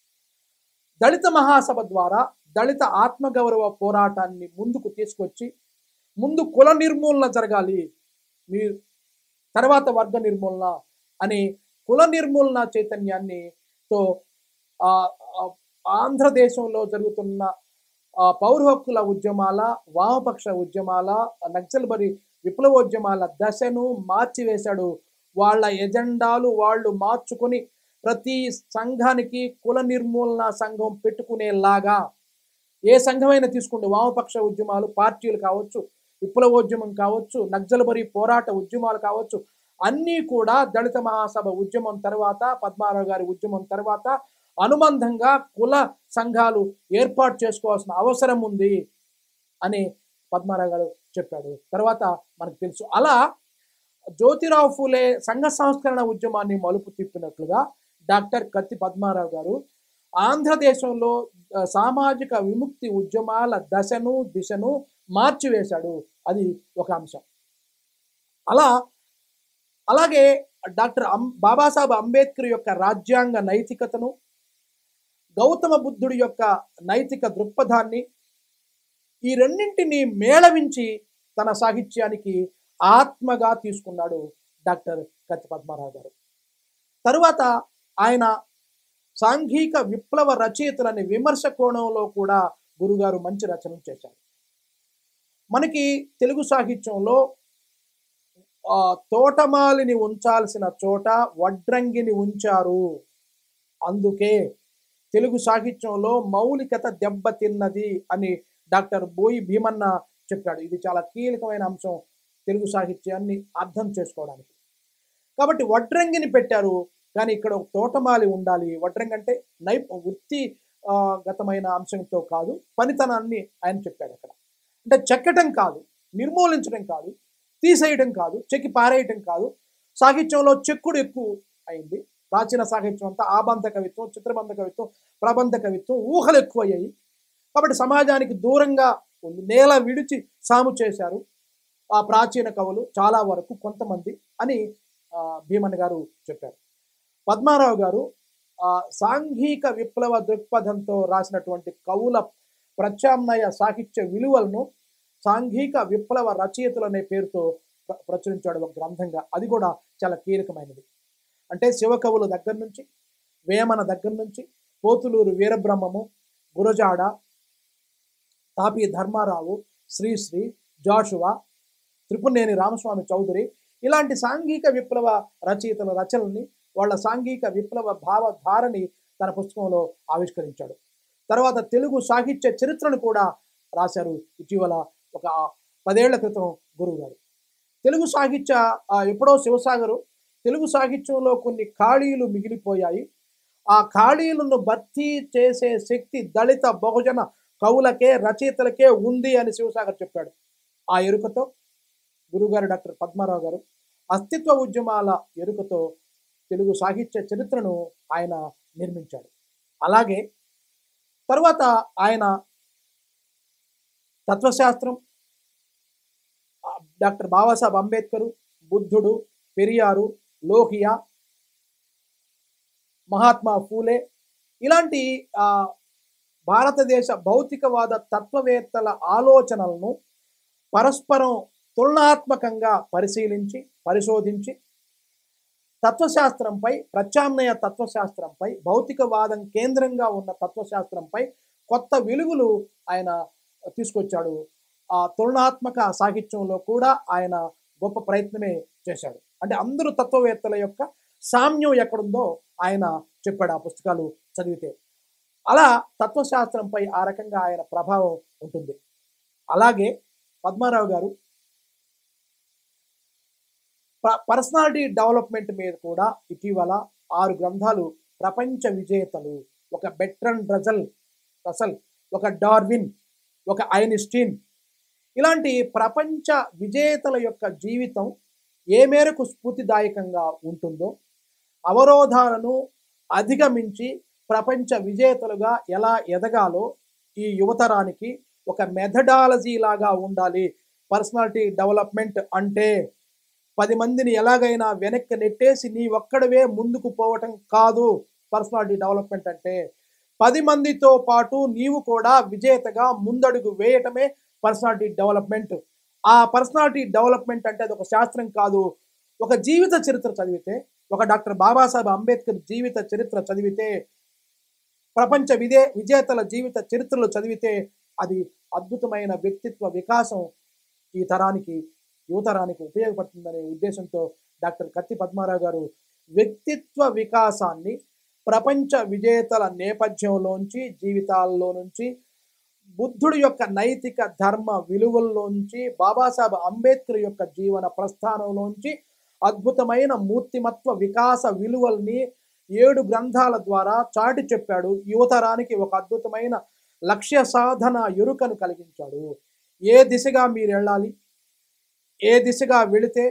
దళిత మహాసభ ద్వారా దళిత ఆత్మగౌరవ పోరాటాన్ని ముందుకు తీసుకొచ్చి ముందు కుల నిర్మూలన జరగాలి మీరు తర్వాత వర్గ నిర్మూలన అని కుల నిర్మూలన చైతన్యాన్ని తో ఆ, ఆ, ఆంధ్రదేశంలో జరుగుతున్న ఆ, పౌర హక్కుల ఉద్యమాల వామపక్ష ఉద్యమాల నక్సల్బరి విప్లవోద్యమాల దశను మార్చివేశాడు వాళ్ళ ఎజెండాలు వాళ్ళు మార్చుకొని ప్రతి సంఘానికి కుల నిర్మూలన సంఘం పెట్టుకునేలాగా ఏ సంఘమైనా తీసుకోండి వామపక్ష ఉద్యమాలు పార్టీలు కావచ్చు విప్లవోద్యమం కావచ్చు నక్సల్బరి పోరాట ఉద్యమాలు కావచ్చు అన్నీ కూడా దళిత మహాసభ ఉద్యమం తర్వాత పద్మారావు గారి ఉద్యమం తర్వాత అనుబంధంగా కుల సంఘాలు ఏర్పాటు చేసుకోవాల్సిన అవసరం ఉంది అని పద్మారావు గారు చెప్పాడు తర్వాత మనకు తెలుసు అలా జ్యోతిరావు ఫూలే సంఘ సంస్కరణ ఉద్యమాన్ని మలుపు తిప్పినట్లుగా డాక్టర్ కత్తి పద్మారావు గారు ఆంధ్రదేశంలో ఆ, సామాజిక విముక్తి ఉద్యమాల దశను దిశను మార్చివేశాడు అది ఒక అంశం అలా అలాగే డాక్టర్ అం బాబాసాహెబ్ అంబేద్కర్ యొక్క రాజ్యాంగ నైతికతను గౌతమ బుద్ధుడి యొక్క నైతిక దృక్పథాన్ని ఈ రెండింటిని మేళవించి తన సాహిత్యానికి ఆత్మగా తీసుకున్నాడు డాక్టర్ కత్తి పద్మారావు గారు తరువాత ఆయన సాంఘిక విప్లవ రచయితలని విమర్శ కోణంలో కూడా గురుగారు మంచి రచనలు చేశారు మనకి తెలుగు సాహిత్యంలో ఆ, తోటమాలిని ఉంచాల్సిన చోట వడ్రంగిని ఉంచారు అందుకే తెలుగు సాహిత్యంలో మౌలికత దెబ్బతిన్నది అని డాక్టర్ బోయి భీమన్న చెప్పాడు ఇది చాలా కీలకమైన అంశం తెలుగు సాహిత్యాన్ని అర్థం చేసుకోవడానికి కాబట్టి వడ్రంగిని పెట్టారు కానీ ఇక్కడ ఒక తోటమాలి ఉండాలి వడ్రంగి అంటే నైప్ వృత్తి ఆ, గతమైన అంశంతో కాదు పనితనాన్ని ఆయన చెప్పాడు అక్కడ అంటే చెక్కటం కాదు నిర్మూలించడం కాదు తీసేయడం కాదు చెక్కి పారేయటం కాదు సాహిత్యంలో చెక్కుడు ఎక్కువ అయింది ప్రాచీన సాహిత్యం అంతా ఆబంధ కవిత్వం చిత్రబంధ కవిత్వం ప్రబంధ కవిత్వం ఊహలు ఎక్కువ అయ్యాయి కాబట్టి సమాజానికి దూరంగా ఉంది నేల విడిచి సాము చేశారు ఆ ప్రాచీన కవులు చాలా వరకు కొంతమంది అని ఆ, భీమన్ గారు చెప్పారు పద్మారావు గారు ఆ, సాంఘిక విప్లవ దృక్పథంతో రాసినటువంటి కవుల ప్రత్యామ్నాయ సాహిత్య విలువలను సాంఘిక విప్లవ రచయితలు అనే పేరుతో ప్ర- ప్రచురించాడు ఒక గ్రంథంగా అది కూడా చాలా కీలకమైనది అంటే శివకవుల దగ్గర నుంచి వేమన దగ్గర నుంచి పోతులూరు వీరబ్రహ్మము గురజాడ తాపి ధర్మారావు శ్రీశ్రీ జాషువా త్రిపునేని రామస్వామి చౌదరి ఇలాంటి సాంఘిక విప్లవ రచయితల రచనల్ని వాళ్ళ సాంఘిక విప్లవ భావధారని తన పుస్తకంలో ఆవిష్కరించాడు తర్వాత తెలుగు సాహిత్య చరిత్రను కూడా రాశారు ఇటీవల ఒక పదేళ్ల క్రితం గురువు గారు తెలుగు సాహిత్య ఆ, ఎప్పుడో శివసాగరు తెలుగు సాహిత్యంలో కొన్ని ఖాళీలు మిగిలిపోయాయి ఆ ఖాళీలను భర్తీ చేసే శక్తి దళిత బహుజన కవులకే రచయితలకే ఉంది అని శివసాగర్ చెప్పాడు ఆ ఎరుకతో గురుగారు డాక్టర్ పద్మారావు గారు అస్తిత్వ ఉద్యమాల ఎరుకతో తెలుగు సాహిత్య చరిత్రను ఆయన నిర్మించాడు అలాగే తర్వాత ఆయన తత్వశాస్త్రం ఆ, డాక్టర్ బాబాసాహెబ్ అంబేద్కర్ బుద్ధుడు పెరియారు లోహియా మహాత్మా ఫూలే ఇలాంటి ఆ, భారతదేశ భౌతికవాద తత్వవేత్తల ఆలోచనలను పరస్పరం తులనాత్మకంగా పరిశీలించి పరిశోధించి తత్వశాస్త్రంపై ప్రత్యామ్నాయ తత్వశాస్త్రంపై భౌతికవాదం కేంద్రంగా ఉన్న తత్వశాస్త్రంపై కొత్త వెలుగులు ఆయన తీసుకొచ్చాడు ఆ తులనాత్మక సాహిత్యంలో కూడా ఆయన గొప్ప ప్రయత్నమే చేశాడు అంటే అందరూ తత్వవేత్తల యొక్క సామ్యం ఎక్కడుందో ఆయన చెప్పాడు ఆ పుస్తకాలు చదివితే అలా తత్వశాస్త్రంపై ఆ రకంగా ఆయన ప్రభావం ఉంటుంది అలాగే పద్మారావు గారు పర్సనాలిటీ డెవలప్మెంట్ మీద కూడా ఇటీవల ఆరు గ్రంథాలు ప్రపంచ విజేతలు ఒక బెట్రన్ రజల్ రసల్ ఒక డార్విన్ ఒక ఐన్స్టీన్ ఇలాంటి ప్రపంచ విజేతల యొక్క జీవితం ఏ మేరకు స్ఫూర్తిదాయకంగా ఉంటుందో అవరోధాలను అధిగమించి ప్రపంచ విజేతలుగా ఎలా ఎదగాలో ఈ యువతరానికి ఒక మెథడాలజీ లాగా ఉండాలి పర్సనాలిటీ డెవలప్మెంట్ అంటే పది మందిని ఎలాగైనా వెనక్కి నెట్టేసి నీ ఒక్కడవే ముందుకు పోవటం కాదు పర్సనాలిటీ డెవలప్మెంట్ అంటే పది మందితో పాటు నీవు కూడా విజేతగా ముందడుగు వేయటమే పర్సనాలిటీ డెవలప్మెంట్ ఆ పర్సనాలిటీ డెవలప్మెంట్ అంటే అది ఒక శాస్త్రం కాదు ఒక జీవిత చరిత్ర చదివితే ఒక డాక్టర్ బాబాసాహెబ్ అంబేద్కర్ జీవిత చరిత్ర చదివితే ప్రపంచ విజే విజేతల జీవిత చరిత్రలు చదివితే అది అద్భుతమైన వ్యక్తిత్వ వికాసం ఈ తరానికి యువతరానికి ఉపయోగపడుతుందనే ఉద్దేశంతో డాక్టర్ కత్తి పద్మారావు గారు వ్యక్తిత్వ వికాసాన్ని ప్రపంచ విజేతల నేపథ్యంలోంచి జీవితాల్లో నుంచి బుద్ధుడి యొక్క నైతిక ధర్మ విలువల్లోంచి బాబాసాహెబ్ అంబేద్కర్ యొక్క జీవన ప్రస్థానంలోంచి అద్భుతమైన మూర్తిమత్వ వికాస విలువల్ని ఏడు గ్రంథాల ద్వారా చాటి చెప్పాడు యువతరానికి ఒక అద్భుతమైన లక్ష్య సాధన ఎరుకను కలిగించాడు ఏ దిశగా మీరు వెళ్ళాలి ఏ దిశగా వెళితే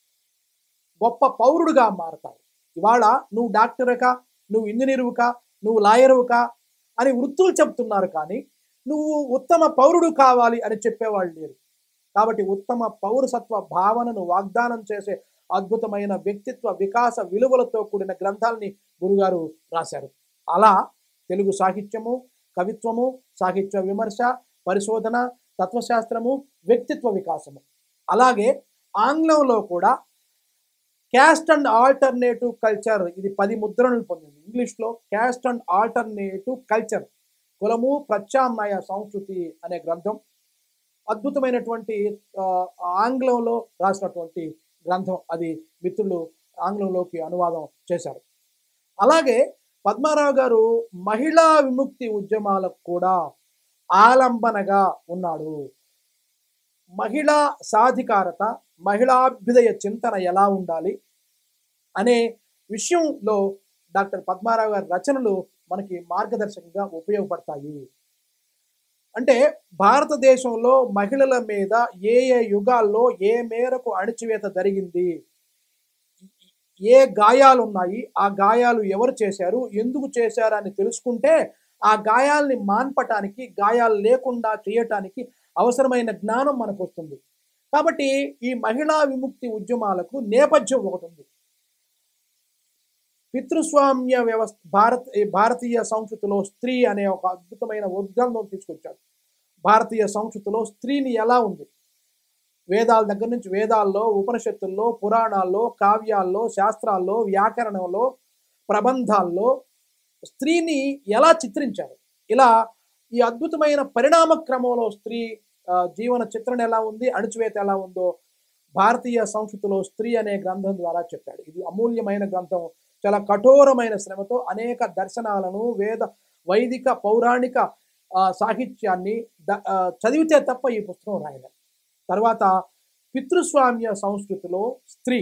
గొప్ప పౌరుడుగా మారతావు ఇవాళ నువ్వు డాక్టర్కా నువ్వు ఇంజనీరువుకా నువ్వు లాయరువుకా అని వృత్తులు చెప్తున్నారు కానీ నువ్వు ఉత్తమ పౌరుడు కావాలి అని చెప్పేవాళ్ళు లేరు కాబట్టి ఉత్తమ పౌరసత్వ భావనను వాగ్దానం చేసే అద్భుతమైన వ్యక్తిత్వ వికాస విలువలతో కూడిన గ్రంథాలని గురుగారు రాశారు అలా తెలుగు సాహిత్యము కవిత్వము సాహిత్య విమర్శ పరిశోధన తత్వశాస్త్రము వ్యక్తిత్వ వికాసము అలాగే ఆంగ్లంలో కూడా క్యాస్ట్ అండ్ ఆల్టర్నేటివ్ కల్చర్ ఇది పది ముద్రణలు పొందింది ఇంగ్లీష్లో క్యాస్ట్ అండ్ ఆల్టర్నేటివ్ కల్చర్ కులము ప్రత్యామ్నాయ సంస్కృతి అనే గ్రంథం అద్భుతమైనటువంటి ఆ, ఆంగ్లంలో రాసినటువంటి గ్రంథం అది మిత్రులు ఆంగ్లంలోకి అనువాదం చేశారు అలాగే పద్మారావు గారు మహిళా విముక్తి ఉద్యమాలకు కూడా ఆలంబనగా ఉన్నాడు మహిళా సాధికారత మహిళాభ్యుదయ చింతన ఎలా ఉండాలి అనే విషయంలో డాక్టర్ పద్మారావు గారి రచనలు మనకి మార్గదర్శకంగా ఉపయోగపడతాయి అంటే భారతదేశంలో మహిళల మీద ఏ ఏ యుగాల్లో ఏ మేరకు అణిచివేత జరిగింది ఏ గాయాలు ఉన్నాయి ఆ గాయాలు ఎవరు చేశారు ఎందుకు చేశారు అని తెలుసుకుంటే ఆ గాయాల్ని మాన్పటానికి గాయాలు లేకుండా చేయటానికి అవసరమైన జ్ఞానం మనకు వస్తుంది కాబట్టి ఈ మహిళా విముక్తి ఉద్యమాలకు నేపథ్యం ఒకటి ఉంది పితృస్వామ్య వ్యవస్థ భారత ఈ భారతీయ సంస్కృతిలో స్త్రీ అనే ఒక అద్భుతమైన ఉద్గంధం తీసుకొచ్చాడు భారతీయ సంస్కృతిలో స్త్రీని ఎలా ఉంది వేదాల దగ్గర నుంచి వేదాల్లో ఉపనిషత్తుల్లో పురాణాల్లో కావ్యాల్లో శాస్త్రాల్లో వ్యాకరణంలో ప్రబంధాల్లో స్త్రీని ఎలా చిత్రించారు ఇలా ఈ అద్భుతమైన పరిణామ క్రమంలో స్త్రీ ఆ, జీవన చిత్రణ ఎలా ఉంది అణిచివేత ఎలా ఉందో భారతీయ సంస్కృతిలో స్త్రీ అనే గ్రంథం ద్వారా చెప్పాడు ఇది అమూల్యమైన గ్రంథం చాలా కఠోరమైన శ్రమతో అనేక దర్శనాలను వేద వైదిక పౌరాణిక ఆ, సాహిత్యాన్ని ద- ఆ, చదివితే తప్ప ఈ పుస్తకం రాయలేదు తర్వాత పితృస్వామ్య సంస్కృతిలో స్త్రీ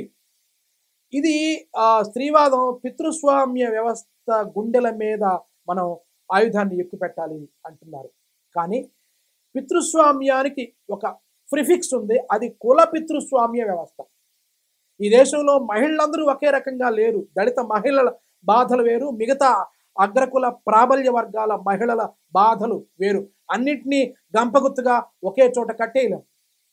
ఇది ఆ, స్త్రీవాదం పితృస్వామ్య వ్యవస్థ గుండెల మీద మనం ఆయుధాన్ని ఎక్కుపెట్టాలి అంటున్నారు కానీ పితృస్వామ్యానికి ఒక ప్రిఫిక్స్ ఉంది అది కుల పితృస్వామ్య వ్యవస్థ ఈ దేశంలో మహిళలందరూ ఒకే రకంగా లేరు దళిత మహిళల బాధలు వేరు మిగతా అగ్రకుల ప్రాబల్య వర్గాల మహిళల బాధలు వేరు అన్నిటినీ గంపగుత్తుగా ఒకే చోట కట్టేయలేం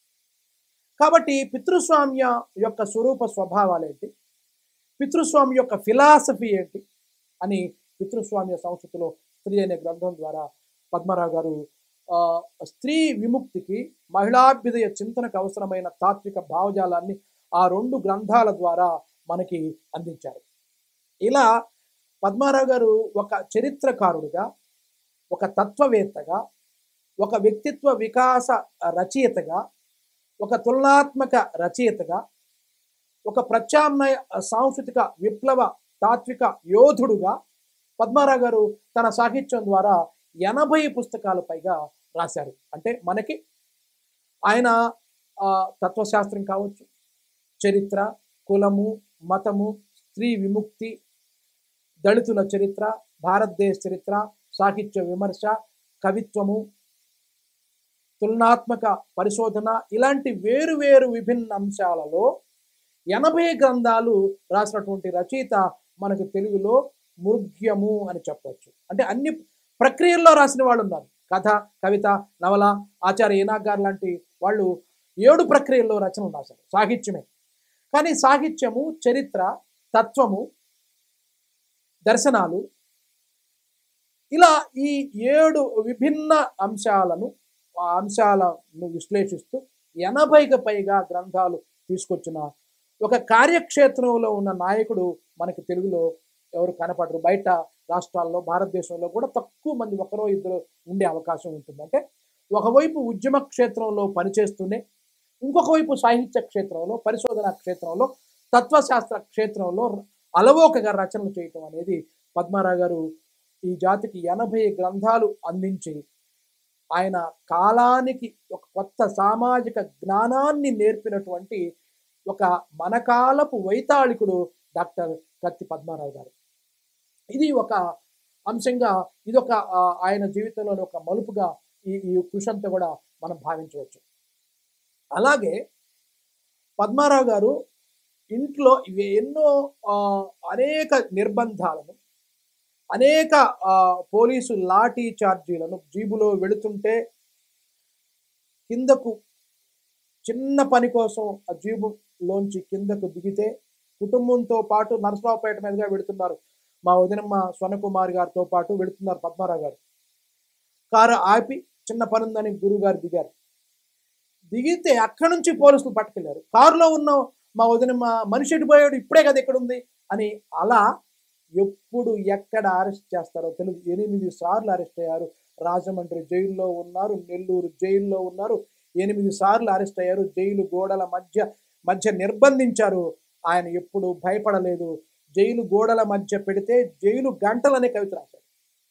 కాబట్టి పితృస్వామ్య యొక్క స్వరూప స్వభావాలు ఏంటి పితృస్వామ్య యొక్క ఫిలాసఫీ ఏంటి అని పితృస్వామ్య సంస్కృతిలో స్త్రీ అనే గ్రంథం ద్వారా పద్మరావు గారు ఆ, స్త్రీ విముక్తికి మహిళాభ్యుదయ చింతనకు అవసరమైన తాత్విక భావజాలాన్ని ఆ రెండు గ్రంథాల ద్వారా మనకి అందించారు ఇలా పద్మారావు గారు ఒక చరిత్రకారుడిగా ఒక తత్వవేత్తగా ఒక వ్యక్తిత్వ వికాస రచయితగా ఒక తులనాత్మక రచయితగా ఒక ప్రత్యామ్నాయ సాంస్కృతిక విప్లవ తాత్విక యోధుడుగా పద్మారావు గారు తన సాహిత్యం ద్వారా ఎనభై పుస్తకాల పైగా రాశారు అంటే మనకి ఆయన ఆ, తత్వశాస్త్రం కావచ్చు చరిత్ర కులము మతము స్త్రీ విముక్తి దళితుల చరిత్ర భారతదేశ చరిత్ర సాహిత్య విమర్శ కవిత్వము తులనాత్మక పరిశోధన ఇలాంటి వేరు వేరు విభిన్న అంశాలలో ఎనభై గ్రంథాలు రాసినటువంటి రచయిత మనకు తెలుగులో మృగ్యము అని చెప్పవచ్చు అంటే అన్ని ప్రక్రియల్లో రాసిన వాళ్ళు ఉన్నారు కథ కవిత నవల ఆచార్య ఈనాగ్ గారు లాంటి వాళ్ళు ఏడు ప్రక్రియల్లో రచనలు రాశారు సాహిత్యమే కానీ సాహిత్యము చరిత్ర తత్వము దర్శనాలు ఇలా ఈ ఏడు విభిన్న అంశాలను ఆ అంశాలను విశ్లేషిస్తూ ఎనభైకి పైగా గ్రంథాలు తీసుకొచ్చిన ఒక కార్యక్షేత్రంలో ఉన్న నాయకుడు మనకి తెలుగులో ఎవరు కనపడరు బయట రాష్ట్రాల్లో భారతదేశంలో కూడా తక్కువ మంది ఒకరో ఇద్దరు ఉండే అవకాశం ఉంటుంది అంటే ఒకవైపు ఉద్యమ క్షేత్రంలో పనిచేస్తూనే ఇంకొక వైపు సాహిత్య క్షేత్రంలో పరిశోధన క్షేత్రంలో తత్వశాస్త్ర క్షేత్రంలో అలవోకగా రచనలు చేయటం అనేది పద్మారావు గారు ఈ జాతికి ఎనభై గ్రంథాలు అందించి ఆయన కాలానికి ఒక కొత్త సామాజిక జ్ఞానాన్ని నేర్పినటువంటి ఒక మనకాలపు వైతాళికుడు డాక్టర్ కత్తి పద్మారావు గారు ఇది ఒక అంశంగా ఇది ఒక ఆ, ఆయన జీవితంలోని ఒక మలుపుగా ఈ ఈ కృషి అంతా కూడా మనం భావించవచ్చు అలాగే పద్మారావు గారు ఇంట్లో ఇవి ఎన్నో ఆ, అనేక నిర్బంధాలను అనేక ఆ, పోలీసు లాఠీ చార్జీలను జీబులో వెళుతుంటే కిందకు చిన్న పని కోసం ఆ జీబులోంచి కిందకు దిగితే కుటుంబంతో పాటు నరసరావుపేట మీదుగా వెళుతున్నారు మా వదినమ్మ స్వర్ణకుమారి గారితో పాటు వెళుతున్నారు పద్మారావు గారు కారు ఆపి చిన్న పని ఉందని గురువు గారు దిగారు దిగితే అక్కడి నుంచి పోలీసులు పట్టుకెళ్ళారు కారులో ఉన్న మా వదిన మా మనిషి ఎటు పోయాడు ఇప్పుడే కదా ఎక్కడ ఉంది అని అలా ఎప్పుడు ఎక్కడ అరెస్ట్ చేస్తారో తెలియదు ఎనిమిది సార్లు అరెస్ట్ అయ్యారు రాజమండ్రి జైల్లో ఉన్నారు నెల్లూరు జైల్లో ఉన్నారు ఎనిమిది సార్లు అరెస్ట్ అయ్యారు జైలు గోడల మధ్య మధ్య నిర్బంధించారు ఆయన ఎప్పుడు భయపడలేదు జైలు గోడల మధ్య పెడితే జైలు గంటలనే కవిత రాశాడు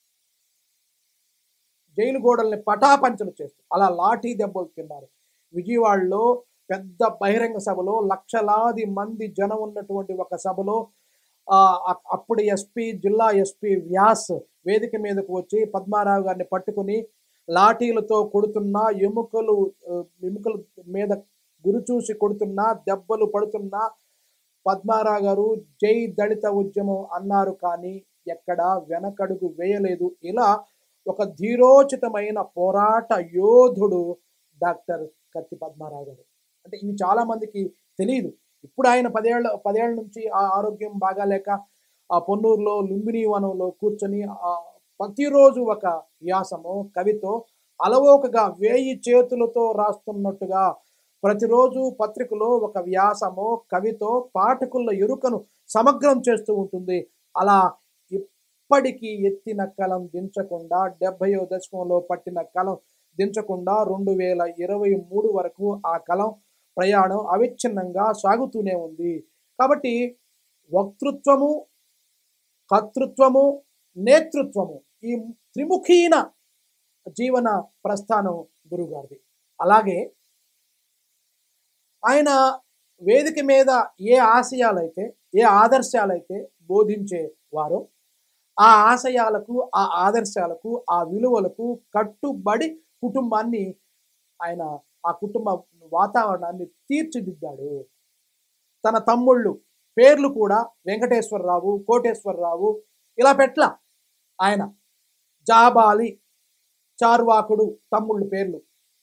జైలు గోడల్ని పటాపంచలు చేస్తూ అలా లాఠీ దెబ్బలు తిన్నారు విజయవాడలో పెద్ద బహిరంగ సభలో లక్షలాది మంది జనం ఉన్నటువంటి ఒక సభలో ఆ, అ- అప్పుడు ఎస్పీ జిల్లా ఎస్పీ వ్యాస్ వేదిక మీదకు వచ్చి పద్మారావు గారిని పట్టుకుని లాఠీలతో కొడుతున్నా ఎముకలు ఆ, ఎముకల మీద గురి చూసి కొడుతున్నా దెబ్బలు పడుతున్నా పద్మారావు గారు జై దళిత ఉద్యమం అన్నారు కానీ ఎక్కడ వెనకడుగు వేయలేదు ఇలా ఒక ధీరోచితమైన పోరాట యోధుడు డాక్టర్ కత్తి పద్మారావు గారు అంటే ఇవి చాలా మందికి తెలియదు ఇప్పుడు ఆయన పదేళ్ళ పదేళ్ల నుంచి ఆ ఆరోగ్యం బాగాలేక ఆ పొన్నూరులో లుంబిని వనంలో కూర్చొని ఆ ప్రతిరోజు ఒక వ్యాసము కవితో అలవోకగా వేయి చేతులతో రాస్తున్నట్టుగా ప్రతిరోజు పత్రికలో ఒక వ్యాసము కవితో పాఠకుల ఎరుకను సమగ్రం చేస్తూ ఉంటుంది అలా ఇప్పటికీ ఎత్తిన కలం దించకుండా డెబ్బయో దశకంలో పట్టిన కలం దించకుండా రెండు వేల ఇరవై మూడు వరకు ఆ కలం ప్రయాణం అవిచ్ఛిన్నంగా సాగుతూనే ఉంది కాబట్టి వక్తృత్వము కర్తృత్వము నేతృత్వము ఈ త్రిముఖీన జీవన ప్రస్థానం గురుగారిది అలాగే ఆయన వేదిక మీద ఏ ఆశయాలైతే ఏ ఆదర్శాలైతే బోధించేవారో ఆ ఆశయాలకు ఆ ఆదర్శాలకు ఆ విలువలకు కట్టుబడి కుటుంబాన్ని ఆయన ఆ కుటుంబ వాతావరణాన్ని తీర్చిదిద్దాడు తన తమ్ముళ్ళు పేర్లు కూడా వెంకటేశ్వరరావు కోటేశ్వరరావు ఇలా పెట్ల ఆయన జాబాలి చార్వాకుడు తమ్ముళ్ళు పేర్లు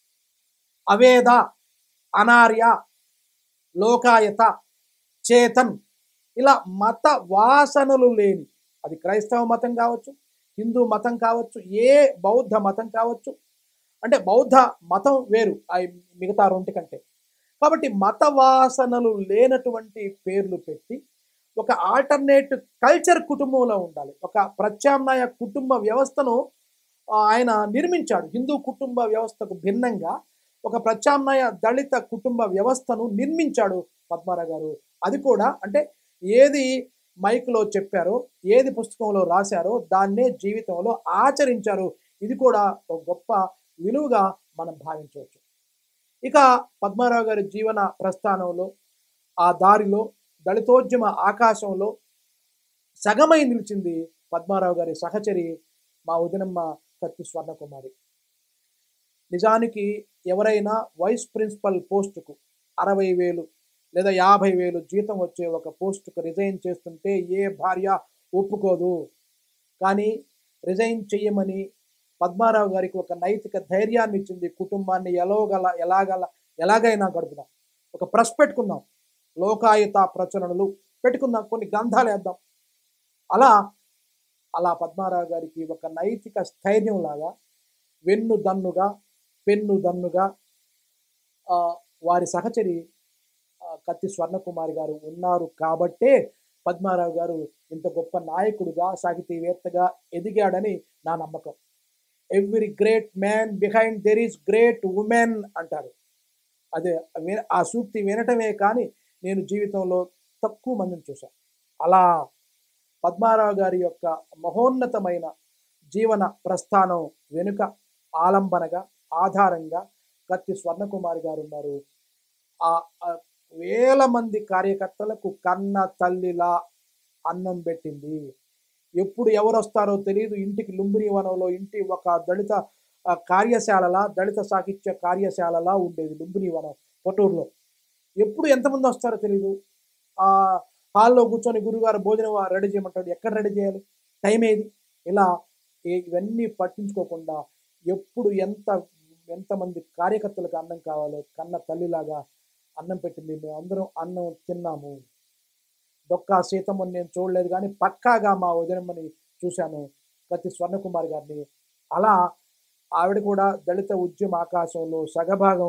అవేద అనార్య లోకాయత చేతన్ ఇలా మత వాసనలు లేని అది క్రైస్తవ మతం కావచ్చు హిందూ మతం కావచ్చు ఏ బౌద్ధ మతం కావచ్చు అంటే బౌద్ధ మతం వేరు ఆ మిగతా రెండు కంటే కాబట్టి మత వాసనలు లేనటువంటి పేర్లు పెట్టి ఒక ఆల్టర్నేట్ కల్చర్ కుటుంబంలో ఉండాలి ఒక ప్రత్యామ్నాయ కుటుంబ వ్యవస్థను ఆ, ఆయన నిర్మించాడు హిందూ కుటుంబ వ్యవస్థకు భిన్నంగా ఒక ప్రత్యామ్నాయ దళిత కుటుంబ వ్యవస్థను నిర్మించాడు పద్మారావు గారు అది కూడా అంటే ఏది మైక్లో చెప్పారో ఏది పుస్తకంలో రాశారో దాన్నే జీవితంలో ఆచరించారు ఇది కూడా ఒక గొప్ప విలువగా మనం భావించవచ్చు ఇక పద్మారావు గారి జీవన ప్రస్థానంలో ఆ దారిలో దళితోద్యమ ఆకాశంలో సగమై నిలిచింది పద్మారావు గారి సహచరి మా వదినమ్మ కత్తి స్వర్ణకుమారి నిజానికి ఎవరైనా వైస్ ప్రిన్సిపల్ పోస్టుకు అరవై వేలు లేదా యాభై వేలు జీతం వచ్చే ఒక పోస్టుకు రిజైన్ చేస్తుంటే ఏ భార్య ఒప్పుకోదు కానీ రిజైన్ చెయ్యమని పద్మారావు గారికి ఒక నైతిక ధైర్యాన్ని ఇచ్చింది కుటుంబాన్ని ఎలాగల ఎలాగల ఎలాగైనా గడుపుదాం ఒక ప్రెస్ పెట్టుకుందాం లోకాయుత ప్రచురణలు పెట్టుకుందాం కొన్ని గ్రంథాలు వేద్దాం అలా అలా పద్మారావు గారికి ఒక నైతిక స్థైర్యం లాగా వెన్ను దన్నుగా పెన్ను దన్నుగా ఆ, వారి సహచరి ఆ, కత్తి స్వర్ణకుమారి గారు ఉన్నారు కాబట్టే పద్మారావు గారు ఇంత గొప్ప నాయకుడిగా సాహితీవేత్తగా ఎదిగాడని నా నమ్మకం every great man behind there is great women అంటారు అదే వి- ఆ సూక్తి వినటమే కానీ నేను జీవితంలో తక్కువ మందిని చూశాను అలా పద్మారావు గారి యొక్క మహోన్నతమైన జీవన ప్రస్థానం వెనుక ఆలంబనగా ఆధారంగా కత్తి స్వర్ణకుమారి గారు ఉన్నారు ఆ ఆ వేల మంది కార్యకర్తలకు కన్న తల్లిలా అన్నం పెట్టింది ఎప్పుడు ఎవరు వస్తారో తెలియదు ఇంటికి లుంబిని వనంలో ఇంటి ఒక దళిత ఆ, కార్యశాలలా దళిత సాహిత్య కార్యశాలలా ఉండేది లుంబిని వనం పొటూరులో ఎప్పుడు ఎంతమంది వస్తారో తెలియదు ఆ హాల్లో కూర్చొని గురుగారు భోజనం రెడీ చేయమంటాడు ఎక్కడ రెడీ చేయాలి టైం ఏది ఇలా ఈ- ఇవన్నీ పట్టించుకోకుండా ఎప్పుడు ఎంత ఎంతమంది కార్యకర్తలకు అన్నం కావాలో కన్న తల్లిలాగా అన్నం పెట్టింది మేము అందరం అన్నం తిన్నాము దొక్క సీతమ్మని నేను చూడలేదు కానీ పక్కాగా మా వదినమ్మని చూశాను ప్రతి స్వర్ణకుమారి గారిని అలా ఆవిడ కూడా దళిత ఉద్యమ ఆకాశంలో సగభాగం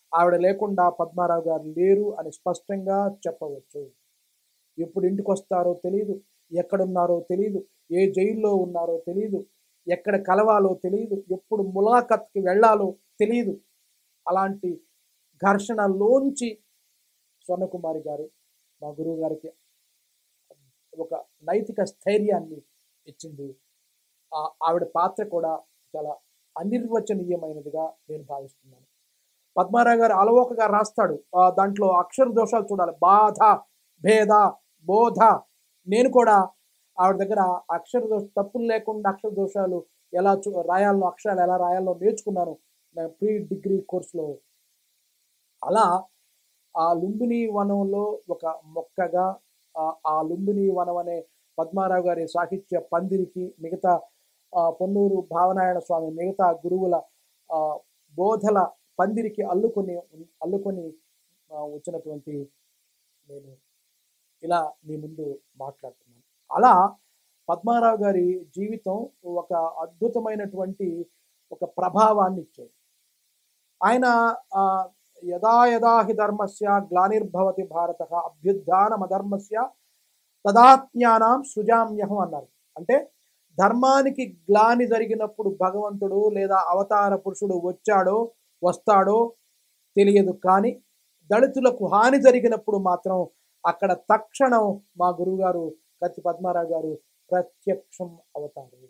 ఆవిడ లేకుండా పద్మారావు గారు లేరు అని స్పష్టంగా చెప్పవచ్చు ఎప్పుడు ఇంటికి వస్తారో తెలియదు ఎక్కడున్నారో తెలియదు ఏ జైల్లో ఉన్నారో తెలియదు ఎక్కడ కలవాలో తెలియదు ఎప్పుడు ములాఖత్కి వెళ్ళాలో తెలియదు అలాంటి ఘర్షణలోంచి స్వర్ణకుమారి గారు మా గురువు గారికి ఒక నైతిక స్థైర్యాన్ని ఇచ్చింది ఆ- ఆవిడ పాత్ర కూడా చాలా అనిర్వచనీయమైనదిగా నేను భావిస్తున్నాను పద్మారావు గారు అలవోకగా రాస్తాడు ఆ దాంట్లో అక్షర దోషాలు చూడాలి బాధ భేద బోధ నేను కూడా ఆవిడ దగ్గర అక్షర దోష తప్పులు లేకుండా అక్షర దోషాలు ఎలా చూ రాయాలో అక్షరాలు ఎలా రాయాలో నేర్చుకున్నాను నా ప్రీ డిగ్రీ కోర్సులో అలా ఆ లుంబిని వనంలో ఒక మొక్కగా ఆ- ఆ లుంబిని వనం అనే పద్మారావు గారి సాహిత్య పందిరికి మిగతా ఆ, పొన్నూరు భావనారాయణ స్వామి మిగతా గురువుల ఆ, బోధల పందిరికి అల్లుకొని అల్లుకొని ఆ, వచ్చినటువంటి నేను ఇలా మీ ముందు మాట్లాడుతున్నాను అలా పద్మారావు గారి జీవితం ఒక అద్భుతమైనటువంటి ఒక ప్రభావాన్ని ఇచ్చేది ఆయన ఆ, యదా యదా హి ధర్మస్య గ్లానిర్భవతి భారత అభ్యుత్నమధర్మస్య తదాత్మ్యానాం సృజామ్యహం అన్నారు అంటే ధర్మానికి గ్లాని జరిగినప్పుడు భగవంతుడు లేదా అవతార పురుషుడు వచ్చాడో వస్తాడో తెలియదు కానీ దళితులకు హాని జరిగినప్పుడు మాత్రం అక్కడ తక్షణం మా గురువుగారు కత్తి పద్మారావు గారు ప్రత్యక్షం అవుతారు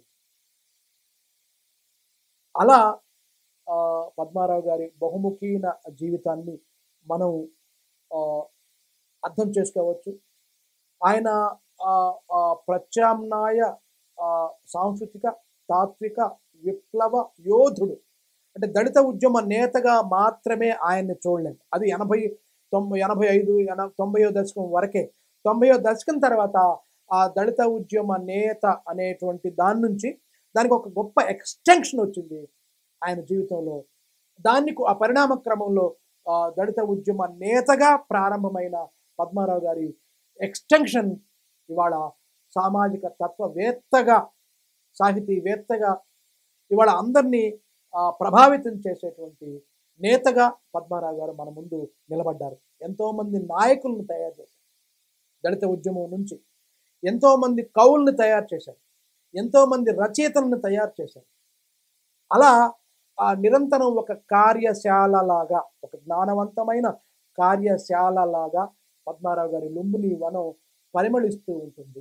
అలా ఆ, పద్మారావు గారి బహుముఖీన జీవితాన్ని మనం ఆ, అర్థం చేసుకోవచ్చు ఆయన ఆ, ఆ, ప్రత్యామ్నాయ ఆ, సాంస్కృతిక తాత్విక విప్లవ యోధుడు అంటే దళిత ఉద్యమ నేతగా మాత్రమే ఆయన్ని చూడలేదు అది ఎనభై తొంభై ఎనభై ఐదు ఎన తొంభయో దశకం వరకే తొంభయో దశకం తర్వాత ఆ దళిత ఉద్యమ నేత అనేటువంటి దాని నుంచి దానికి ఒక గొప్ప ఎక్స్టెన్షన్ వచ్చింది ఆయన జీవితంలో దాన్ని కు- ఆ పరిణామ క్రమంలో ఆ, దళిత ఉద్యమ నేతగా ప్రారంభమైన పద్మారావు గారి ఎక్స్టెన్షన్ ఇవాళ సామాజిక తత్వవేత్తగా సాహితీవేత్తగా ఇవాళ అందరినీ ఆ, ప్రభావితం చేసేటువంటి నేతగా పద్మారావు గారు మన ముందు నిలబడ్డారు ఎంతోమంది నాయకులను తయారు చేశారు దళిత ఉద్యమం నుంచి ఎంతోమంది కవుల్ని తయారు చేశారు ఎంతోమంది రచయితలను తయారు చేశారు అలా ఆ నిరంతరం ఒక కార్యశాల లాగా ఒక జ్ఞానవంతమైన కార్యశాల లాగా పద్మారావు గారి లుంబిని వనం పరిమళిస్తూ ఉంటుంది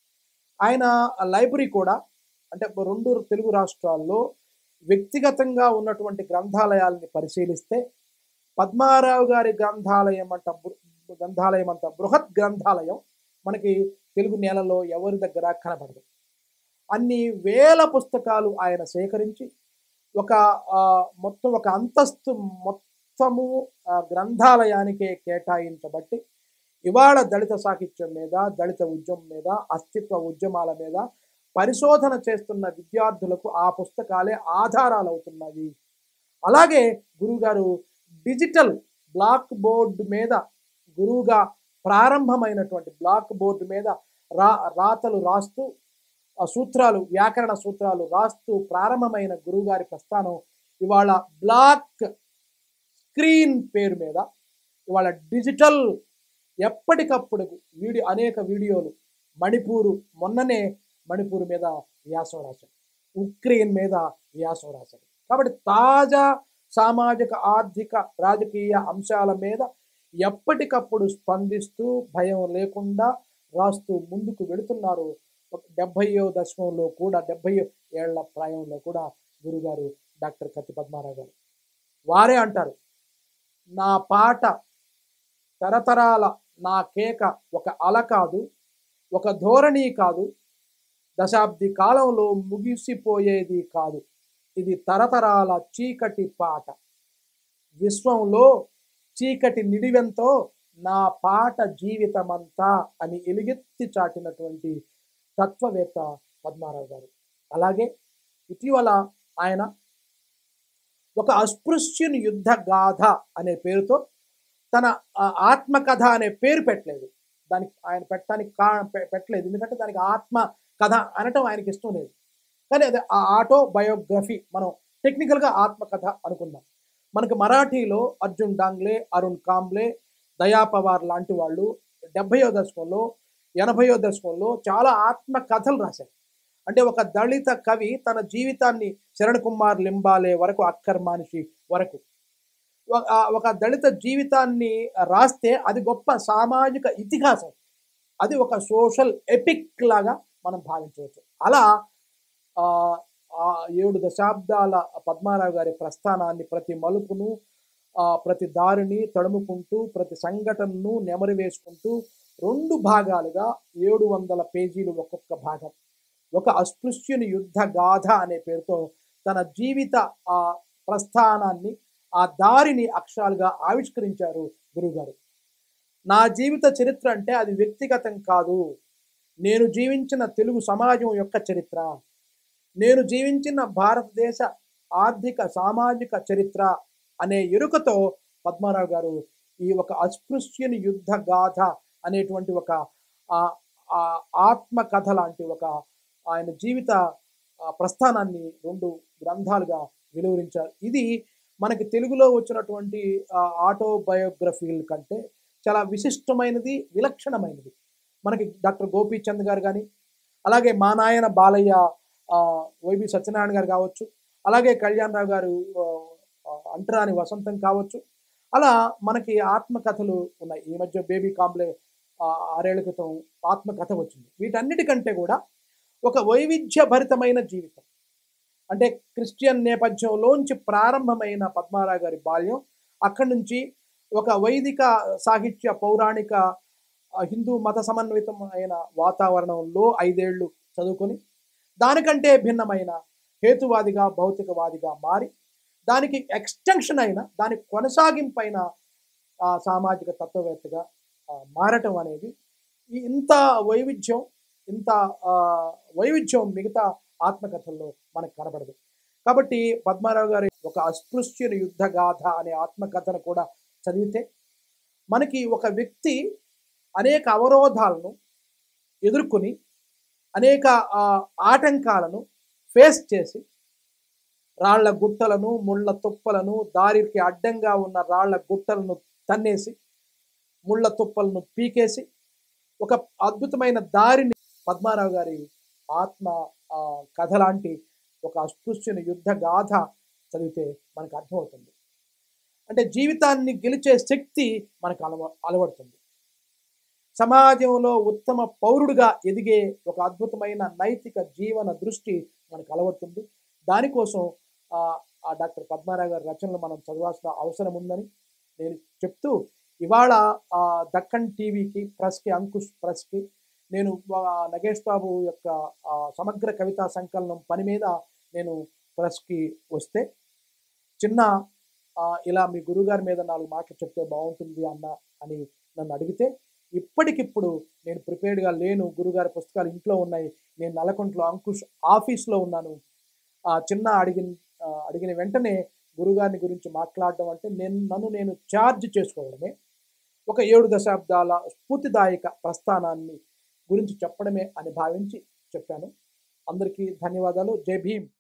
ఆయన ఆ లైబ్రరీ కూడా అంటే రెండు తెలుగు రాష్ట్రాల్లో వ్యక్తిగతంగా ఉన్నటువంటి గ్రంథాలయాలని పరిశీలిస్తే పద్మారావు గారి గ్రంథాలయం అంట బృ- గ్రంథాలయం అంత బృహత్ గ్రంథాలయం మనకి తెలుగు నేలలో ఎవరి దగ్గర కనబడదు అన్ని వేల పుస్తకాలు ఆయన సేకరించి ఒక ఆ, మొత్తం ఒక అంతస్తు మొత్తము ఆ, గ్రంథాలయానికే కేటాయించబట్టి ఇవాళ దళిత సాహిత్యం మీద దళిత ఉద్యమం మీద అస్తిత్వ ఉద్యమాల మీద పరిశోధన చేస్తున్న విద్యార్థులకు ఆ పుస్తకాలే ఆధారాలు అవుతున్నాయి అలాగే గురువుగారు డిజిటల్ బ్లాక్ బోర్డు మీద గురువుగా ప్రారంభమైనటువంటి బ్లాక్ బోర్డు మీద రా రాతలు రాస్తూ ఆ సూత్రాలు వ్యాకరణ సూత్రాలు రాస్తూ ప్రారంభమైన గురువుగారి ప్రస్థానం ఇవాళ బ్లాక్ స్క్రీన్ పేరు మీద ఇవాళ డిజిటల్ ఎప్పటికప్పుడు వీడియో అనేక వీడియోలు మణిపూరు మొన్ననే మణిపూర్ మీద వ్యాసం రాశాడు ఉక్రెయిన్ మీద వ్యాసం రాశాడు కాబట్టి తాజా సామాజిక ఆర్థిక రాజకీయ అంశాల మీద ఎప్పటికప్పుడు స్పందిస్తూ భయం లేకుండా రాస్తూ ముందుకు వెళుతున్నారు ఒక డెబ్భైయో దశకంలో కూడా డెబ్భై ఏళ్ల ప్రాయంలో కూడా గురుగారు డాక్టర్ కత్తి పద్మారావు గారు వారే అంటారు నా పాట తరతరాల నా కేక ఒక అల కాదు ఒక ధోరణి కాదు దశాబ్ది కాలంలో ముగిసిపోయేది కాదు ఇది తరతరాల చీకటి పాట విశ్వంలో చీకటి నిడివెంతో నా పాట జీవితమంతా అని ఎలుగెత్తి చాటినటువంటి తత్వవేత్త పద్మారావు గారు అలాగే ఇటీవల ఆయన ఒక అస్పృశ్యుని యుద్ధ గాథ అనే పేరుతో తన ఆ, ఆత్మకథ అనే పేరు పెట్టలేదు దానికి ఆయన పెట్టడానికి కా పె- పెట్టలేదు ఎందుకంటే దానికి ఆత్మ కథ అనటం ఆయనకి ఇష్టం లేదు కానీ అది ఆ ఆటో బయోగ్రఫీ మనం టెక్నికల్గా ఆత్మకథ అనుకుందాం మనకి మరాఠీలో అర్జున్ డాంగ్లే అరుణ్ కాంబ్లే దయా పవార్ లాంటి వాళ్ళు డెబ్భయో దశకంలో ఎనభయో దశకంలో చాలా ఆత్మ కథలు రాశారు అంటే ఒక దళిత కవి తన జీవితాన్ని శరణ్ కుమార్ లింబాలే వరకు అక్కర్ మానిషి వరకు ఒక- ఆ ఒక దళిత జీవితాన్ని రాస్తే అది గొప్ప సామాజిక ఇతిహాసం అది ఒక సోషల్ ఎపిక్ లాగా మనం భావించవచ్చు అలా ఆ, ఆ ఏడు దశాబ్దాల పద్మారావు గారి ప్రస్థానాన్ని ప్రతి మలుపును ఆ, ప్రతి దారిని తడుముకుంటూ ప్రతి సంఘటనను నెమరు వేసుకుంటూ రెండు భాగాలుగా ఏడు వందల పేజీలు ఒక్కొక్క భాగం ఒక అస్పృశ్యుని యుద్ధ గాథ అనే పేరుతో తన జీవిత ఆ ప్రస్థానాన్ని ఆ దారిని అక్షరాలుగా ఆవిష్కరించారు గురుగారు నా జీవిత చరిత్ర అంటే అది వ్యక్తిగతం కాదు నేను జీవించిన తెలుగు సమాజం యొక్క చరిత్ర నేను జీవించిన భారతదేశ ఆర్థిక సామాజిక చరిత్ర అనే ఎరుకతో పద్మారావు గారు ఈ ఒక అస్పృశ్యుని యుద్ధ గాథ అనేటువంటి ఒక ఆ, ఆ ఆత్మకథ లాంటి ఒక ఆయన జీవిత ఆ, ప్రస్థానాన్ని రెండు గ్రంథాలుగా వెలువరించారు ఇది మనకి తెలుగులో వచ్చినటువంటి ఆటోబయోగ్రఫీల కంటే చాలా విశిష్టమైనది విలక్షణమైనది మనకి డాక్టర్ గోపీచంద్ గారు కానీ అలాగే మా నాయన బాలయ్య ఆ, వైబి సత్యనారాయణ గారు కావచ్చు అలాగే కళ్యాణ్ రావు గారు ఆ, ఆ, అంటరాని వసంతం కావచ్చు అలా మనకి ఆత్మకథలు ఉన్నాయి ఈ మధ్య బేబీ కాంబ్లే ఆ, ఆరేళ్ల క్రితం ఆత్మకథ వచ్చింది వీటన్నిటికంటే కూడా ఒక వైవిధ్యభరితమైన జీవితం అంటే క్రిస్టియన్ నేపథ్యంలోంచి ప్రారంభమైన పద్మారావు గారి బాల్యం అక్కడి నుంచి ఒక వైదిక సాహిత్య పౌరాణిక ఆ, హిందూ మత సమన్వితమైన వాతావరణంలో ఐదేళ్లు చదువుకొని దానికంటే భిన్నమైన హేతువాదిగా భౌతికవాదిగా మారి దానికి ఎక్స్టెన్షన్ అయిన దాని కొనసాగింపైన ఆ, సామాజిక తత్వవేత్తగా ఆ, మారటం అనేది ఈ ఇంత వైవిధ్యం ఇంత ఆ, వైవిధ్యం మిగతా ఆత్మకథల్లో మనకు కనబడదు కాబట్టి పద్మారావు గారి ఒక అస్పృశ్యుని యుద్ధ గాథ అనే ఆత్మకథను కూడా చదివితే మనకి ఒక వ్యక్తి అనేక అవరోధాలను ఎదుర్కొని అనేక ఆ, ఆటంకాలను ఫేస్ చేసి రాళ్ల గుట్టలను ముళ్ళ తుప్పలను దారికి అడ్డంగా ఉన్న రాళ్ల గుట్టలను తన్నేసి ముళ్ళ తుప్పలను పీకేసి ఒక అద్భుతమైన దారిని పద్మారావు గారి ఆత్మ ఆ, కథ లాంటి ఒక అస్పృశ్యుని యుద్ధ గాథ చదివితే మనకు అర్థమవుతుంది అంటే జీవితాన్ని గెలిచే శక్తి మనకు అలవ అలవడుతుంది సమాజంలో ఉత్తమ పౌరుడిగా ఎదిగే ఒక అద్భుతమైన నైతిక జీవన దృష్టి మనకు అలవడుతుంది దానికోసం ఆ, ఆ డాక్టర్ పద్మారావు గారి రచనలు మనం చదవాల్సిన అవసరం ఉందని నేను చెప్తూ ఇవాళ ఆ, దక్కన్ టీవీకి ప్రెస్కి అంకుష్ ప్రెస్కి నేను ఆ, నగేష్ బాబు యొక్క ఆ, సమగ్ర కవితా సంకలనం పని మీద నేను ప్రెస్కి వస్తే చిన్న ఆ, ఇలా మీ గురుగారి మీద నాలుగు మాటలు చెప్తే బాగుంటుంది అన్న అని నన్ను అడిగితే ఇప్పటికిప్పుడు నేను ప్రిపేర్డ్గా లేను గురుగారి పుస్తకాలు ఇంట్లో ఉన్నాయి నేను నల్లకుంటలో అంకుష్ ఆఫీస్లో ఉన్నాను ఆ చిన్న అడిగిన ఆ, అడిగిన వెంటనే గురుగారిని గురించి మాట్లాడడం అంటే నేను నన్ను నేను ఛార్జ్ చేసుకోవడమే ఒక ఏడు దశాబ్దాల స్ఫూర్తిదాయక ప్రస్థానాన్ని గురించి చెప్పడమే అని భావించి చెప్పాను అందరికీ ధన్యవాదాలు జై భీమ్